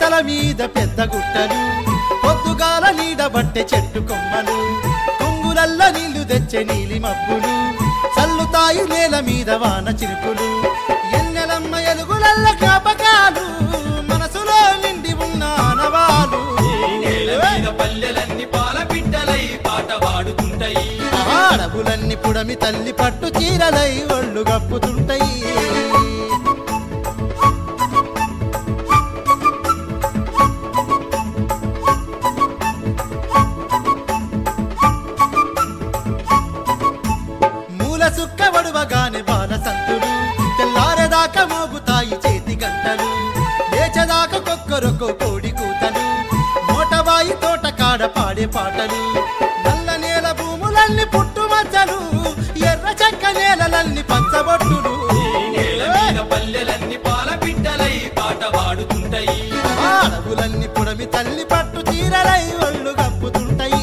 కొండల మీద పెద్ద గుట్టలు పొద్దుగాల నీడబట్టే చెట్టు కొమ్మలు కొంగులల్ల నీళ్లు తెచ్చే నీలి మబ్బులు చల్లుతాయి నేల మీద వాన చిరుకులు ఎన్నెలమ్మ ఎలుగులల్ల జ్ఞాపకాలు మనసులో నిండి ఉన్న ఆనవాలు నేల మీద పల్లెలన్నీ పాల బిడ్డలై పాట పాడుతుంటాయి అడవులన్నీ పుడమి తల్లి పట్టు చీరలై ఒళ్ళు గప్పుతుంటాయి మూల సుక్క వడువగానే బాల సంతులు తెల్లారేదాకా మోగుతాయి చేతి గంటలు లేచదాకా కొక్కరొక్క కోడి కూతలు మోటవాయి తోట కాడ పాడే పాటలు నల్ల నేల భూములన్నీ పుట్టుమచ్చలు ఎర్ర చెక్క నేలలన్నీ పచ్చబొట్టులు నేల మీద పల్లెలన్నీ పాల బిడ్డలై పాట పాడుతుంటాయి అడవులన్నీ పుడమి తల్లి పట్టు చీరలై ఒళ్ళు గప్పుతుంటాయి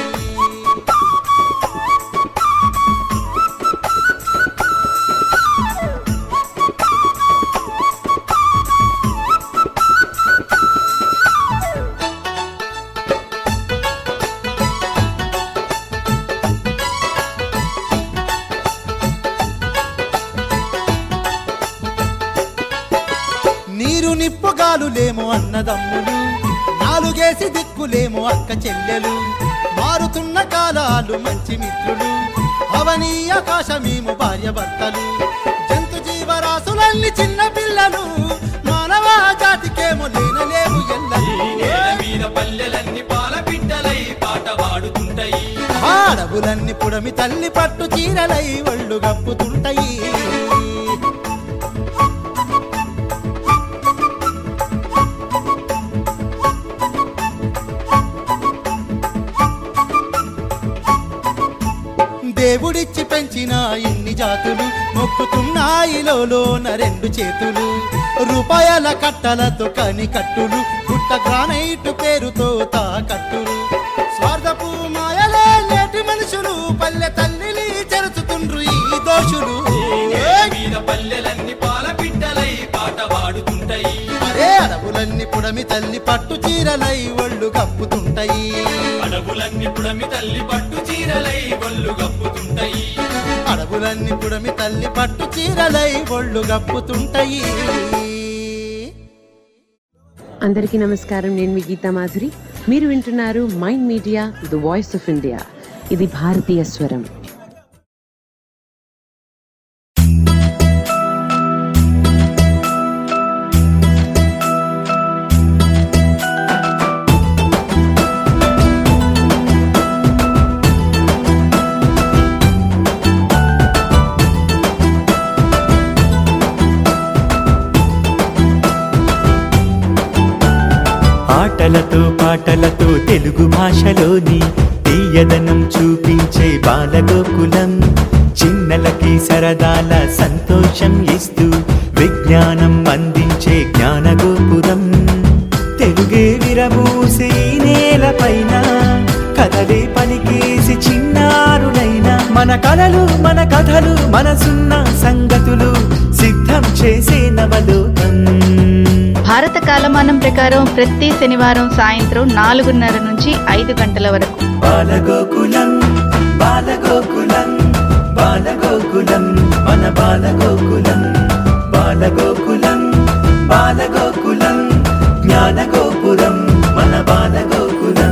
నీరు నిప్పుగాలులేమో అన్నదమ్ములు నాలుగేసి దిక్కులేమో అక్క చెల్లెలు మారుతున్న కాలాలు మంచి మిత్రులు అవనీ ఆకాశమేమో భార్య భర్తలు జంతు జీవరాశులన్నీ చిన్న పిల్లలు మానవ జాతికేమో లేనలేము ఎల్లలు నేల మీద పల్లెలన్నీ పాల బిడ్డలై పాట పాడుతుంటాయి అడవులన్నీ పుడమి తల్లి పట్టు చీరలై ఒళ్ళు గప్పుతుంటాయి దేవుడిచ్చి పెంచిన ఇన్ని జాతులు మొక్కుతున్నాయిలోన రెండు చేతులు రూపాయల కట్టలతో కని కట్టులు పుట్ట గ్రానైట్ పేరుతో తాకట్టులు స్వార్థపు మాయలే నేటి మనుషులు పల్లె తల్లిని చెరుచుతుండ్రు ఈ దోషులు నేల మీద పల్లెలన్నీ పాల బిడ్డలై పాట పాడుతుంటాయి అరే అడవులన్నీ పుడమి తల్లి పట్టు చీరలై ఒళ్ళు కప్పుతుంటాయి అడవులన్నీ పుడమి తల్లి పట్టు చీరలై ఒళ్ళు గప్పుతుంటాయి అడవులన్నీ పుడమి తల్లి పట్టు చీరలై ఒళ్ళు గప్పుతుంటాయి అందరికీ నమస్కారం నేను మీ గీతా మాధురి మీరు వింటున్నారు mind media the voice of India ఇది భారతీయ స్వరం ఆటలతో పాటలతో తెలుగు భాషలోని తీయదనం చూపించే బాలగోకులం చిన్నలకి సరదాల సంతోషం ఇస్తూ విజ్ఞానం అందించే జ్ఞానగోపురం తెలుగే విరబూసే ఈ నేలపైన కథలే పలికేసి చిన్నారులైన మన కలలు మన కథలు మనసున్న సంగతులు సిద్ధం చేసే నవలోకం భారత కాలమానం ప్రకారం ప్రతి శనివారం సాయంత్రం నాలుగున్నర నుంచి ఐదు గంటల వరకు బాలగోకులం బాలగోకులం బాలగోకులం మన బాలగోకులం బాలగోకులం బాలగోకులం జ్ఞానగోపురం మన Balagokulam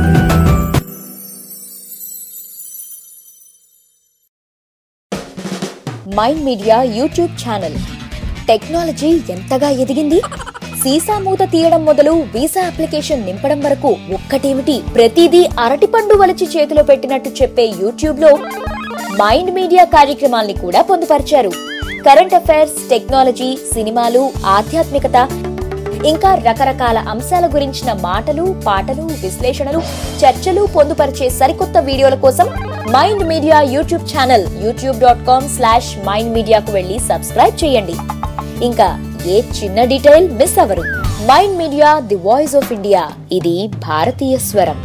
mind media YouTube channel technology ఎంతగా ఎదిగింది సీసా మూత తీయడం మొదలు వీసా అప్లికేషన్ నింపడం వరకు ఒక్కటేమిటి ప్రతిదీ అరటిపండు వలిచి చేతిలో పెట్టినట్టు చెప్పే యూట్యూబ్ లో మైండ్ మీడియా కార్యక్రమాల్ని కూడా పొందుపరిచారు కరెంట్ అఫైర్స్ టెక్నాలజీ సినిమాలు ఆధ్యాత్మికత ఇంకా రకరకాల అంశాల గురించిన మాటలు పాటలు విశ్లేషణలు చర్చలు పొందుపరిచే సరికొత్త వీడియోల కోసం mind media YouTube channel YouTube dot com slash mind మీడియాకు వెళ్ళి సబ్స్క్రైబ్ చేయండి ఇంకా ఏ చిన్న డీటెయిల్ మిస్ అవ్వరు mind media the voice of India ఇది భారతీయ స్వరం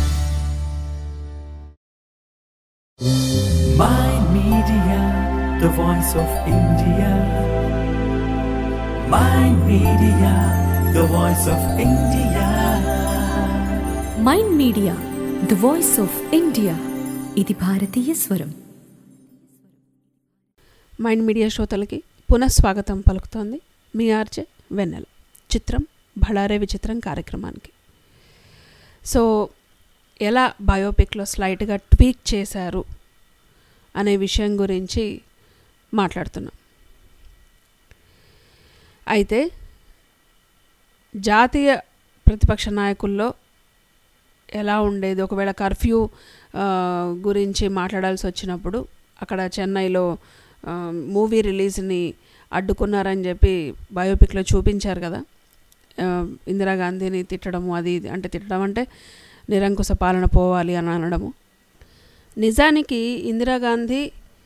Mind Media, the voice of India. Mind Media, the voice of India. Mind media the voice of India ఇది భారతీయ స్వరం మైండ్ మీడియా శ్రోతలకి పునఃస్వాగతం పలుకుతోంది మీ ఆర్జే వెన్నెల చిత్రం బళారే విచిత్రం కార్యక్రమానికి సో ఎలా బయోపిక్లో స్లైట్గా ట్వీక్ చేశారు అనే విషయం గురించి మాట్లాడుతున్నాం అయితే జాతీయ ప్రతిపక్ష నాయకుల్లో ఎలా ఉండేది ఒకవేళ కర్ఫ్యూ ఆ, గురించి మాట్లాడాల్సి వచ్చినప్పుడు అక్కడ చెన్నైలో ఆ, మూవీ రిలీజ్ని అడ్డుకున్నారని చెప్పి బయోపిక్లో చూపించారు కదా ఆ, ఇందిరాగాంధీని తిట్టడము అది ఇది అంటే తిట్టడం అంటే నిరంకుశ పాలన పోవాలి అని అనడము నిజానికి ఇందిరాగాంధీ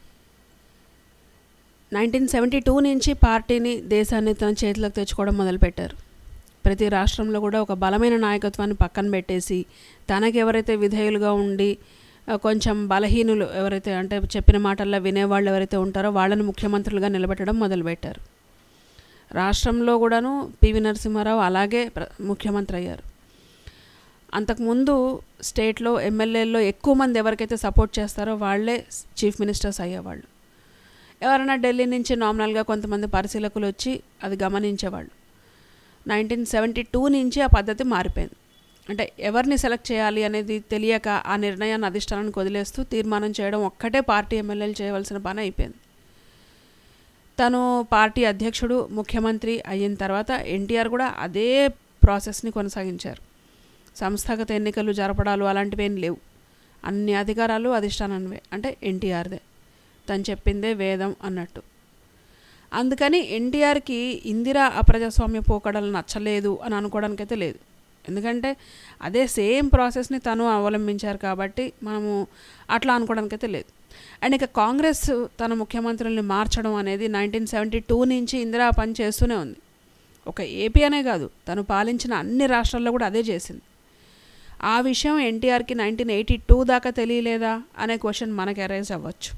నైన్టీన్ సెవెంటీ టూ నుంచి పార్టీని దేశాన్ని తన చేతిలోకి తెచ్చుకోవడం మొదలుపెట్టారు ప్రతి రాష్ట్రంలో కూడా ఒక బలమైన నాయకత్వాన్ని పక్కన పెట్టేసి తనకి ఎవరైతే విధేయులుగా ఉండి ఆ, కొంచెం బలహీనులు ఎవరైతే అంటే చెప్పిన మాటల్లో వినేవాళ్ళు ఎవరైతే ఉంటారో వాళ్ళని ముఖ్యమంత్రులుగా నిలబెట్టడం మొదలుపెట్టారు రాష్ట్రంలో కూడాను పివి నరసింహారావు అలాగే ప్ర- ముఖ్యమంత్రి అయ్యారు అంతకుముందు స్టేట్లో ఎమ్మెల్యేల్లో ఎక్కువ మంది ఎవరికైతే సపోర్ట్ చేస్తారో వాళ్ళే చీఫ్ మినిస్టర్స్ అయ్యేవాళ్ళు ఎవరైనా ఢిల్లీ నుంచి నామినల్గా కొంతమంది పరిశీలకులు వచ్చి అది గమనించేవాళ్ళు నైన్టీన్ సెవెంటీ టూ నుంచి ఆ పద్ధతి మారిపోయింది అంటే ఎవరిని సెలెక్ట్ చేయాలి అనేది తెలియక ఆ నిర్ణయాన్ని అధిష్టానానికి వదిలేస్తూ తీర్మానం చేయడం ఒక్కటే పార్టీ ఎమ్మెల్యేలు చేయవలసిన పని అయిపోయింది తను పార్టీ అధ్యక్షుడు ముఖ్యమంత్రి అయిన తర్వాత ఎన్టీఆర్ కూడా అదే ప్రాసెస్ని కొనసాగించారు సంస్థాగత ఎన్నికలు జరపడాలు అలాంటివి ఏం లేవు అన్ని అధికారాలు అధిష్టానానివే అంటే ఎన్టీఆర్దే తను చెప్పిందే వేదం అన్నట్టు అందుకని ఎన్టీఆర్కి ఇందిరా అప్రజాస్వామ్య పోకడలు నచ్చలేదు అని అనుకోవడానికైతే లేదు ఎందుకంటే అదే సేమ్ ప్రాసెస్ని తను అవలంబించారు కాబట్టి మనము అట్లా అనుకోవడానికైతే లేదు అండ్ ఇక కాంగ్రెస్ తన ముఖ్యమంత్రుల్ని మార్చడం అనేది నైన్టీన్ సెవెంటీ టూ నుంచి ఇందిరా పని చేస్తూనే ఉంది ఒక ఏపీ అనే కాదు తను పాలించిన అన్ని రాష్ట్రాల్లో కూడా అదే చేసింది ఆ విషయం ఎన్టీఆర్కి నైన్టీన్ ఎయిటీ టూ దాకా తెలియలేదా అనే క్వశ్చన్ మనకు అరైజ్ అవ్వచ్చు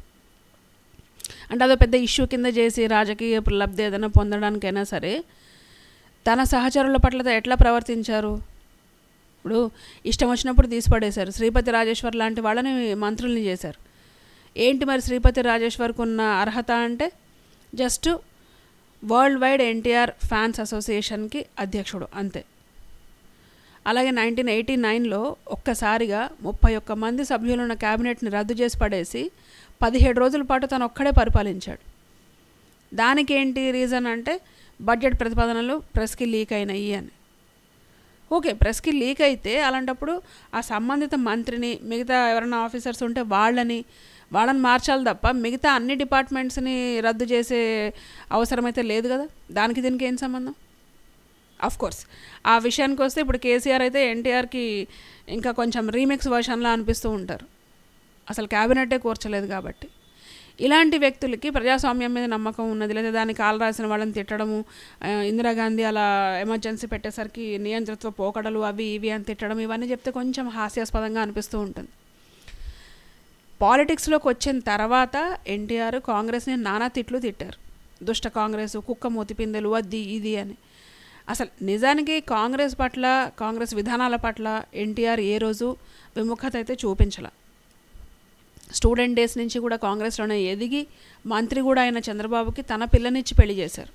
అంటే అదో పెద్ద ఇష్యూ కింద చేసి రాజకీయ లబ్ధి ఏదైనా పొందడానికైనా సరే తన సహచరుల పట్ల ఎట్లా ప్రవర్తించారు ఇప్పుడు ఇష్టం వచ్చినప్పుడు తీసిపడేశారు శ్రీపతి రాజేశ్వర్ లాంటి వాళ్ళని మంత్రుల్ని చేశారు ఏంటి మరి శ్రీపతి రాజేశ్వర్కు ఉన్న అర్హత అంటే just world wide NTR fans అసోసియేషన్కి అధ్యక్షుడు అంతే అలాగే నైన్టీన్ ఎయిటీ నైన్లో ఒక్కసారిగా ముప్పై ఒక్క మంది సభ్యులున్న క్యాబినెట్ని రద్దు చేసి పడేసి పదిహేడు రోజుల పాటు తను ఒక్కడే పరిపాలించాడు దానికి ఏంటి రీజన్ అంటే బడ్జెట్ ప్రతిపాదనలు ప్రెస్కి లీక్ అయినాయి అని ఓకే ప్రెస్కి లీక్ అయితే అలాంటప్పుడు ఆ సంబంధిత మంత్రిని మిగతా ఎవరైనా ఆఫీసర్స్ ఉంటే వాళ్ళని వాళ్ళని మార్చాలి తప్ప మిగతా అన్ని డిపార్ట్మెంట్స్ని రద్దు చేసే అవసరమైతే లేదు కదా దానికి దీనికి ఏం సంబంధం ఆఫ్ కోర్స్ ఆ విషయానికి వస్తే ఇప్పుడు కేసీఆర్ అయితే ఎన్టీఆర్కి ఇంకా కొంచెం రీమిక్స్ వర్షన్లా అనిపిస్తూ ఉంటారు అసలు క్యాబినెటే కూర్చలేదు కాబట్టి ఇలాంటి వ్యక్తులకి ప్రజాస్వామ్యం మీద నమ్మకం ఉన్నది లేదా దానికి కాలు రాసిన వాళ్ళని తిట్టడము ఆ, ఇందిరాగాంధీ అలా ఎమర్జెన్సీ పెట్టేసరికి నియంతృత్వ పోకడలు అవి ఇవి అని తిట్టడం ఇవన్నీ చెప్తే కొంచెం హాస్యాస్పదంగా అనిపిస్తూ ఉంటుంది పాలిటిక్స్లోకి వచ్చిన తర్వాత ఎన్టీఆర్ కాంగ్రెస్ని నానా తిట్లు తిట్టారు దుష్ట కాంగ్రెస్ కుక్క మూతిపిందెలు అది ఇది అని అసలు నిజానికి కాంగ్రెస్ పట్ల కాంగ్రెస్ విధానాల పట్ల ఎన్టీఆర్ ఏ రోజు విముఖత అయితే చూపించాల స్టూడెంట్ డేస్ నుంచి కూడా కాంగ్రెస్లోనే ఎదిగి మంత్రి కూడా అయిన చంద్రబాబుకి తన పిల్లనిచ్చి పెళ్లి చేశారు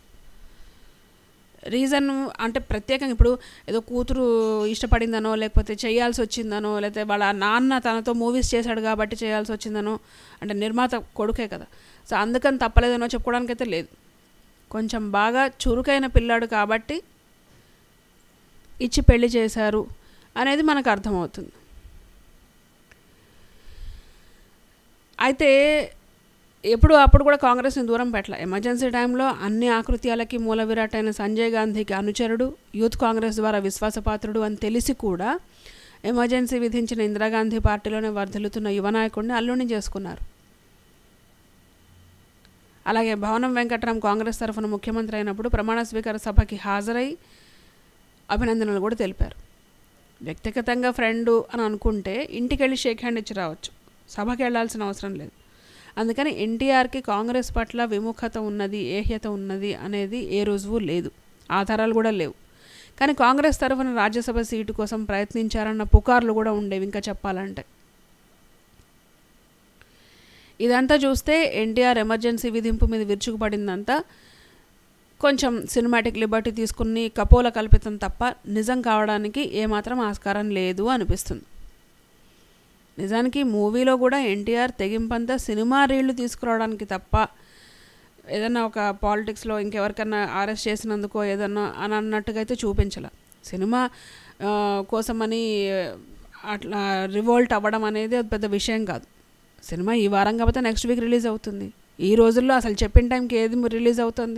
రీజన్ అంటే ప్రత్యేకంగా ఇప్పుడు ఏదో కూతురు ఇష్టపడిందనో లేకపోతే చేయాల్సి వచ్చిందనో లేకపోతే వాళ్ళ నాన్న తనతో మూవీస్ చేశాడు కాబట్టి చేయాల్సి వచ్చిందనో అంటే నిర్మాత కొడుకే కదా సో అందుకని తప్పలేదనో చెప్పుకోవడానికైతే లేదు కొంచెం బాగా చురుకైన పిల్లాడు కాబట్టి ఇచ్చి పెళ్లి చేశారు అనేది మనకు అర్థమవుతుంది అయితే ఎప్పుడు అప్పుడు కూడా కాంగ్రెస్ని దూరం పెట్టలే ఎమర్జెన్సీ టైంలో అన్ని ఆకృత్యాలకి మూల విరాట్ అయిన సంజయ్ గాంధీకి అనుచరుడు యూత్ కాంగ్రెస్ ద్వారా విశ్వాసపాత్రుడు అని తెలిసి కూడా ఎమర్జెన్సీ విధించిన ఇందిరాగాంధీ పార్టీలోనే వర్ధిల్లుతున్న యువ నాయకుడిని అల్లుని చేసుకున్నారు అలాగే భవనం వెంకట్రామ్ కాంగ్రెస్ తరఫున ముఖ్యమంత్రి అయినప్పుడు ప్రమాణ స్వీకార సభకి హాజరై అభినందనలు కూడా తెలిపారు వ్యక్తిగతంగా ఫ్రెండు అని అనుకుంటే ఇంటికి వెళ్ళి షేక్ హ్యాండ్ ఇచ్చి రావచ్చు సభకి వెళ్ళాల్సిన అవసరం లేదు అందుకని ఎన్టీఆర్కి కాంగ్రెస్ పట్ల విముఖత ఉన్నది ఏహ్యత ఉన్నది అనేది ఏ రుజువు లేదు ఆధారాలు కూడా లేవు కానీ కాంగ్రెస్ తరఫున రాజ్యసభ సీటు కోసం ప్రయత్నించారన్న పుకార్లు కూడా ఉండేవి ఇంకా చెప్పాలంటే ఇదంతా చూస్తే ఎన్టీఆర్ ఎమర్జెన్సీ విధింపు మీద విరుచుకుపడిందంతా కొంచెం సినిమాటిక్ లిబర్టీ తీసుకుని కపోల కల్పితం తప్ప నిజం కావడానికి ఏమాత్రం ఆస్కారం లేదు అనిపిస్తుంది నిజానికి మూవీలో కూడా ఎన్టీఆర్ తెగింపంతా సినిమా రీళ్లు తీసుకురావడానికి తప్ప ఏదన్నా ఒక పాలిటిక్స్లో ఇంకెవరికన్నా అరెస్ట్ చేసినందుకో ఏదన్నా అని అన్నట్టుగా అయితే చూపించాల సినిమా ఆ, కోసమని అట్లా రివోల్ట్ అవ్వడం అనేది అది పెద్ద విషయం కాదు సినిమా ఈ వారం కాకపోతే నెక్స్ట్ వీక్ రిలీజ్ అవుతుంది ఈ రోజుల్లో అసలు చెప్పిన టైంకి ఏది రిలీజ్ అవుతుంది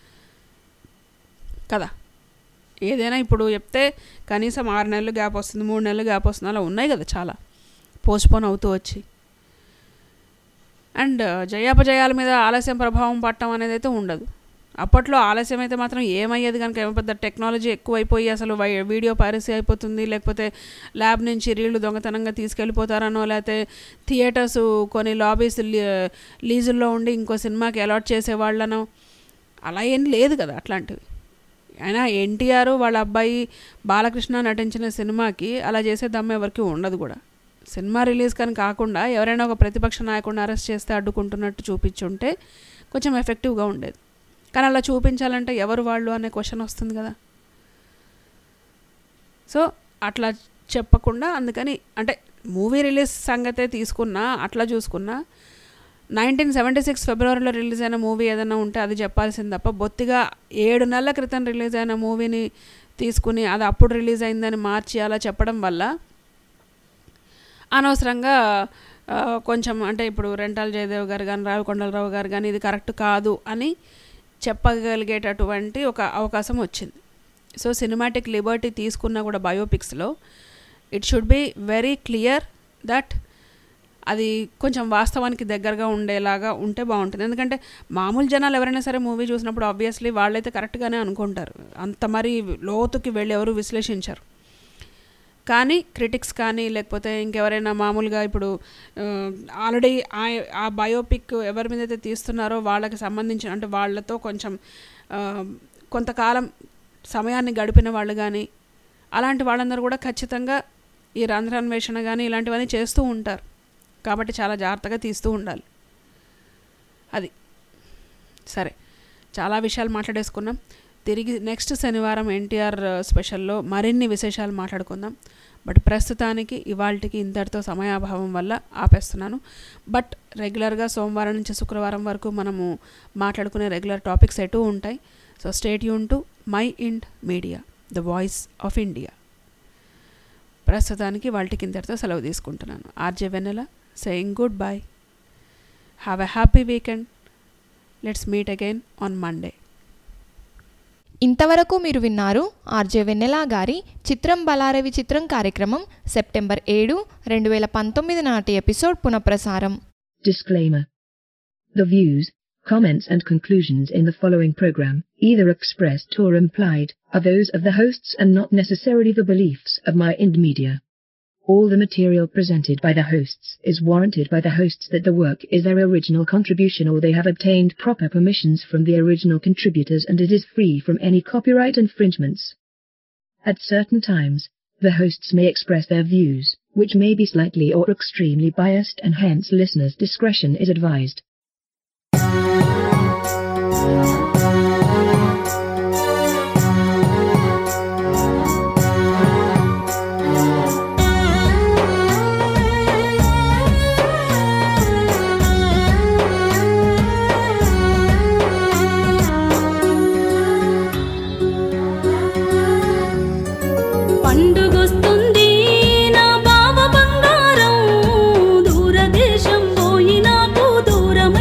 కదా ఏదైనా ఇప్పుడు చెప్తే కనీసం ఆరు నెలలు గ్యాప్ వస్తుంది మూడు నెలలు గ్యాప్ వస్తుంది అలా ఉన్నాయి కదా చాలా పోస్ట్పోన్ అవుతూ వచ్చి అండ్ జయాపజయాల మీద ఆలస్యం ప్రభావం పడటం అనేది అయితే ఉండదు అప్పట్లో ఆలస్యం అయితే మాత్రం ఏమయ్యేది కనుక ఏమో పెద్ద టెక్నాలజీ ఎక్కువైపోయి అసలు వై వీడియో పైరసీ అయిపోతుంది లేకపోతే ల్యాబ్ నుంచి రీళ్లు దొంగతనంగా తీసుకెళ్ళిపోతారనో లేకపోతే థియేటర్స్ కొన్ని లాబీస్ లీజుల్లో ఉండి ఇంకో సినిమాకి అలాట్ చేసేవాళ్ళనో అలా ఏం లేదు కదా అట్లాంటివి అయినా ఎన్టీఆర్ వాళ్ళ అబ్బాయి బాలకృష్ణ నటించిన సినిమాకి అలా చేసే దమ్ము ఎవరికి ఉండదు కూడా సినిమా రిలీజ్ కానీ కాకుండా ఎవరైనా ఒక ప్రతిపక్ష నాయకుడిని అరెస్ట్ చేస్తే అడ్డుకుంటున్నట్టు చూపించుంటే కొంచెం ఎఫెక్టివ్గా ఉండేది కానీ అలా చూపించాలంటే ఎవరు వాళ్ళు అనే క్వశ్చన్ వస్తుంది కదా సో అట్లా చెప్పకుండా అందుకని అంటే మూవీ రిలీజ్ సంగతే తీసుకున్నా అట్లా చూసుకున్నా నైన్టీన్ సెవెంటీ సిక్స్ ఫిబ్రవరిలో రిలీజ్ అయిన మూవీ ఏదైనా ఉంటే అది చెప్పాల్సింది తప్ప బొత్తిగా ఏడు నెలల క్రితం రిలీజ్ అయిన మూవీని తీసుకుని అది అప్పుడు రిలీజ్ అయిందని మార్చి అలా చెప్పడం వల్ల అనవసరంగా ఆ, కొంచెం అంటే ఇప్పుడు రెంటాల జయదేవ్ గారు కానీ రావికొండలరావు గారు కానీ ఇది కరెక్ట్ కాదు అని చెప్పగలిగేటటువంటి ఒక అవకాశం వచ్చింది సో సినిమాటిక్ లిబర్టీ తీసుకున్న కూడా బయోపిక్స్లో it should be very clear that అది కొంచెం వాస్తవానికి దగ్గరగా ఉండేలాగా ఉంటే బాగుంటుంది ఎందుకంటే మామూలు జనాలు ఎవరైనా సరే మూవీ చూసినప్పుడు ఆబ్వియస్లీ వాళ్ళైతే కరెక్ట్గానే అనుకుంటారు అంత మరి లోతుకి వెళ్ళి ఎవరు విశ్లేషించరు కానీ క్రిటిక్స్ కానీ లేకపోతే ఇంకెవరైనా మామూలుగా ఇప్పుడు ఆల్రెడీ ఆ ఆ బయోపిక్ ఎవరి మీద అయితే తీస్తున్నారో వాళ్ళకి సంబంధించిన అంటే వాళ్ళతో కొంచెం ఆ, కొంతకాలం సమయాన్ని గడిపిన వాళ్ళు కానీ అలాంటి వాళ్ళందరూ కూడా ఖచ్చితంగా ఈ రంధ్రాన్వేషణ కానీ ఇలాంటివన్నీ చేస్తూ ఉంటారు కాబట్టి చాలా జాగ్రత్తగా తీస్తూ ఉండాలి అది సరే చాలా విషయాలు మాట్లాడేసుకున్నాం తిరిగి నెక్స్ట్ శనివారం ఎన్టీఆర్ స్పెషల్లో మరిన్ని విశేషాలు మాట్లాడుకుందాం బట్ ప్రస్తుతానికి ఇవాళకి ఇంతటితో సమయాభావం వల్ల ఆపేస్తున్నాను బట్ రెగ్యులర్గా సోమవారం నుంచి శుక్రవారం వరకు మనము మాట్లాడుకునే రెగ్యులర్ టాపిక్స్ ఎటు ఉంటాయి సో స్టేట్ యూన్ to mind media the voice of India ప్రస్తుతానికి వాళ్ళకి ఇంతటితో సెలవు తీసుకుంటున్నాను RJ Vennela saying good bye have a happy weekend let's meet again on Monday ఇంతవరకు మీరు విన్నారు ఆర్జే వెన్నెల గారి చిత్రం బలారవి చిత్రం కార్యక్రమం సెప్టెంబర్ ఏడు రెండు వేల పంతొమ్మిది నాటి ఎపిసోడ్ పునఃప్రసారం Disclaimer. The views, comments and conclusions in the following program, either expressed or implied, are those of the hosts and not necessarily the beliefs of my Ind Media. All the material presented by the hosts is warranted by the hosts that the work is their original contribution or they have obtained proper permissions from the original contributors and it is free from any copyright infringements. At certain times, the hosts may express their views, which may be slightly or extremely biased and hence listeners' discretion is advised. పండుగొస్తుంది నా బావ బంగారం దూరదేశం పోయి నాకు దూరం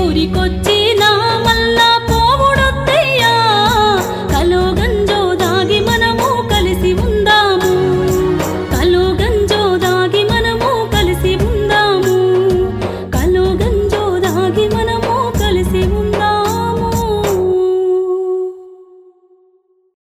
ఊరికొచ్చి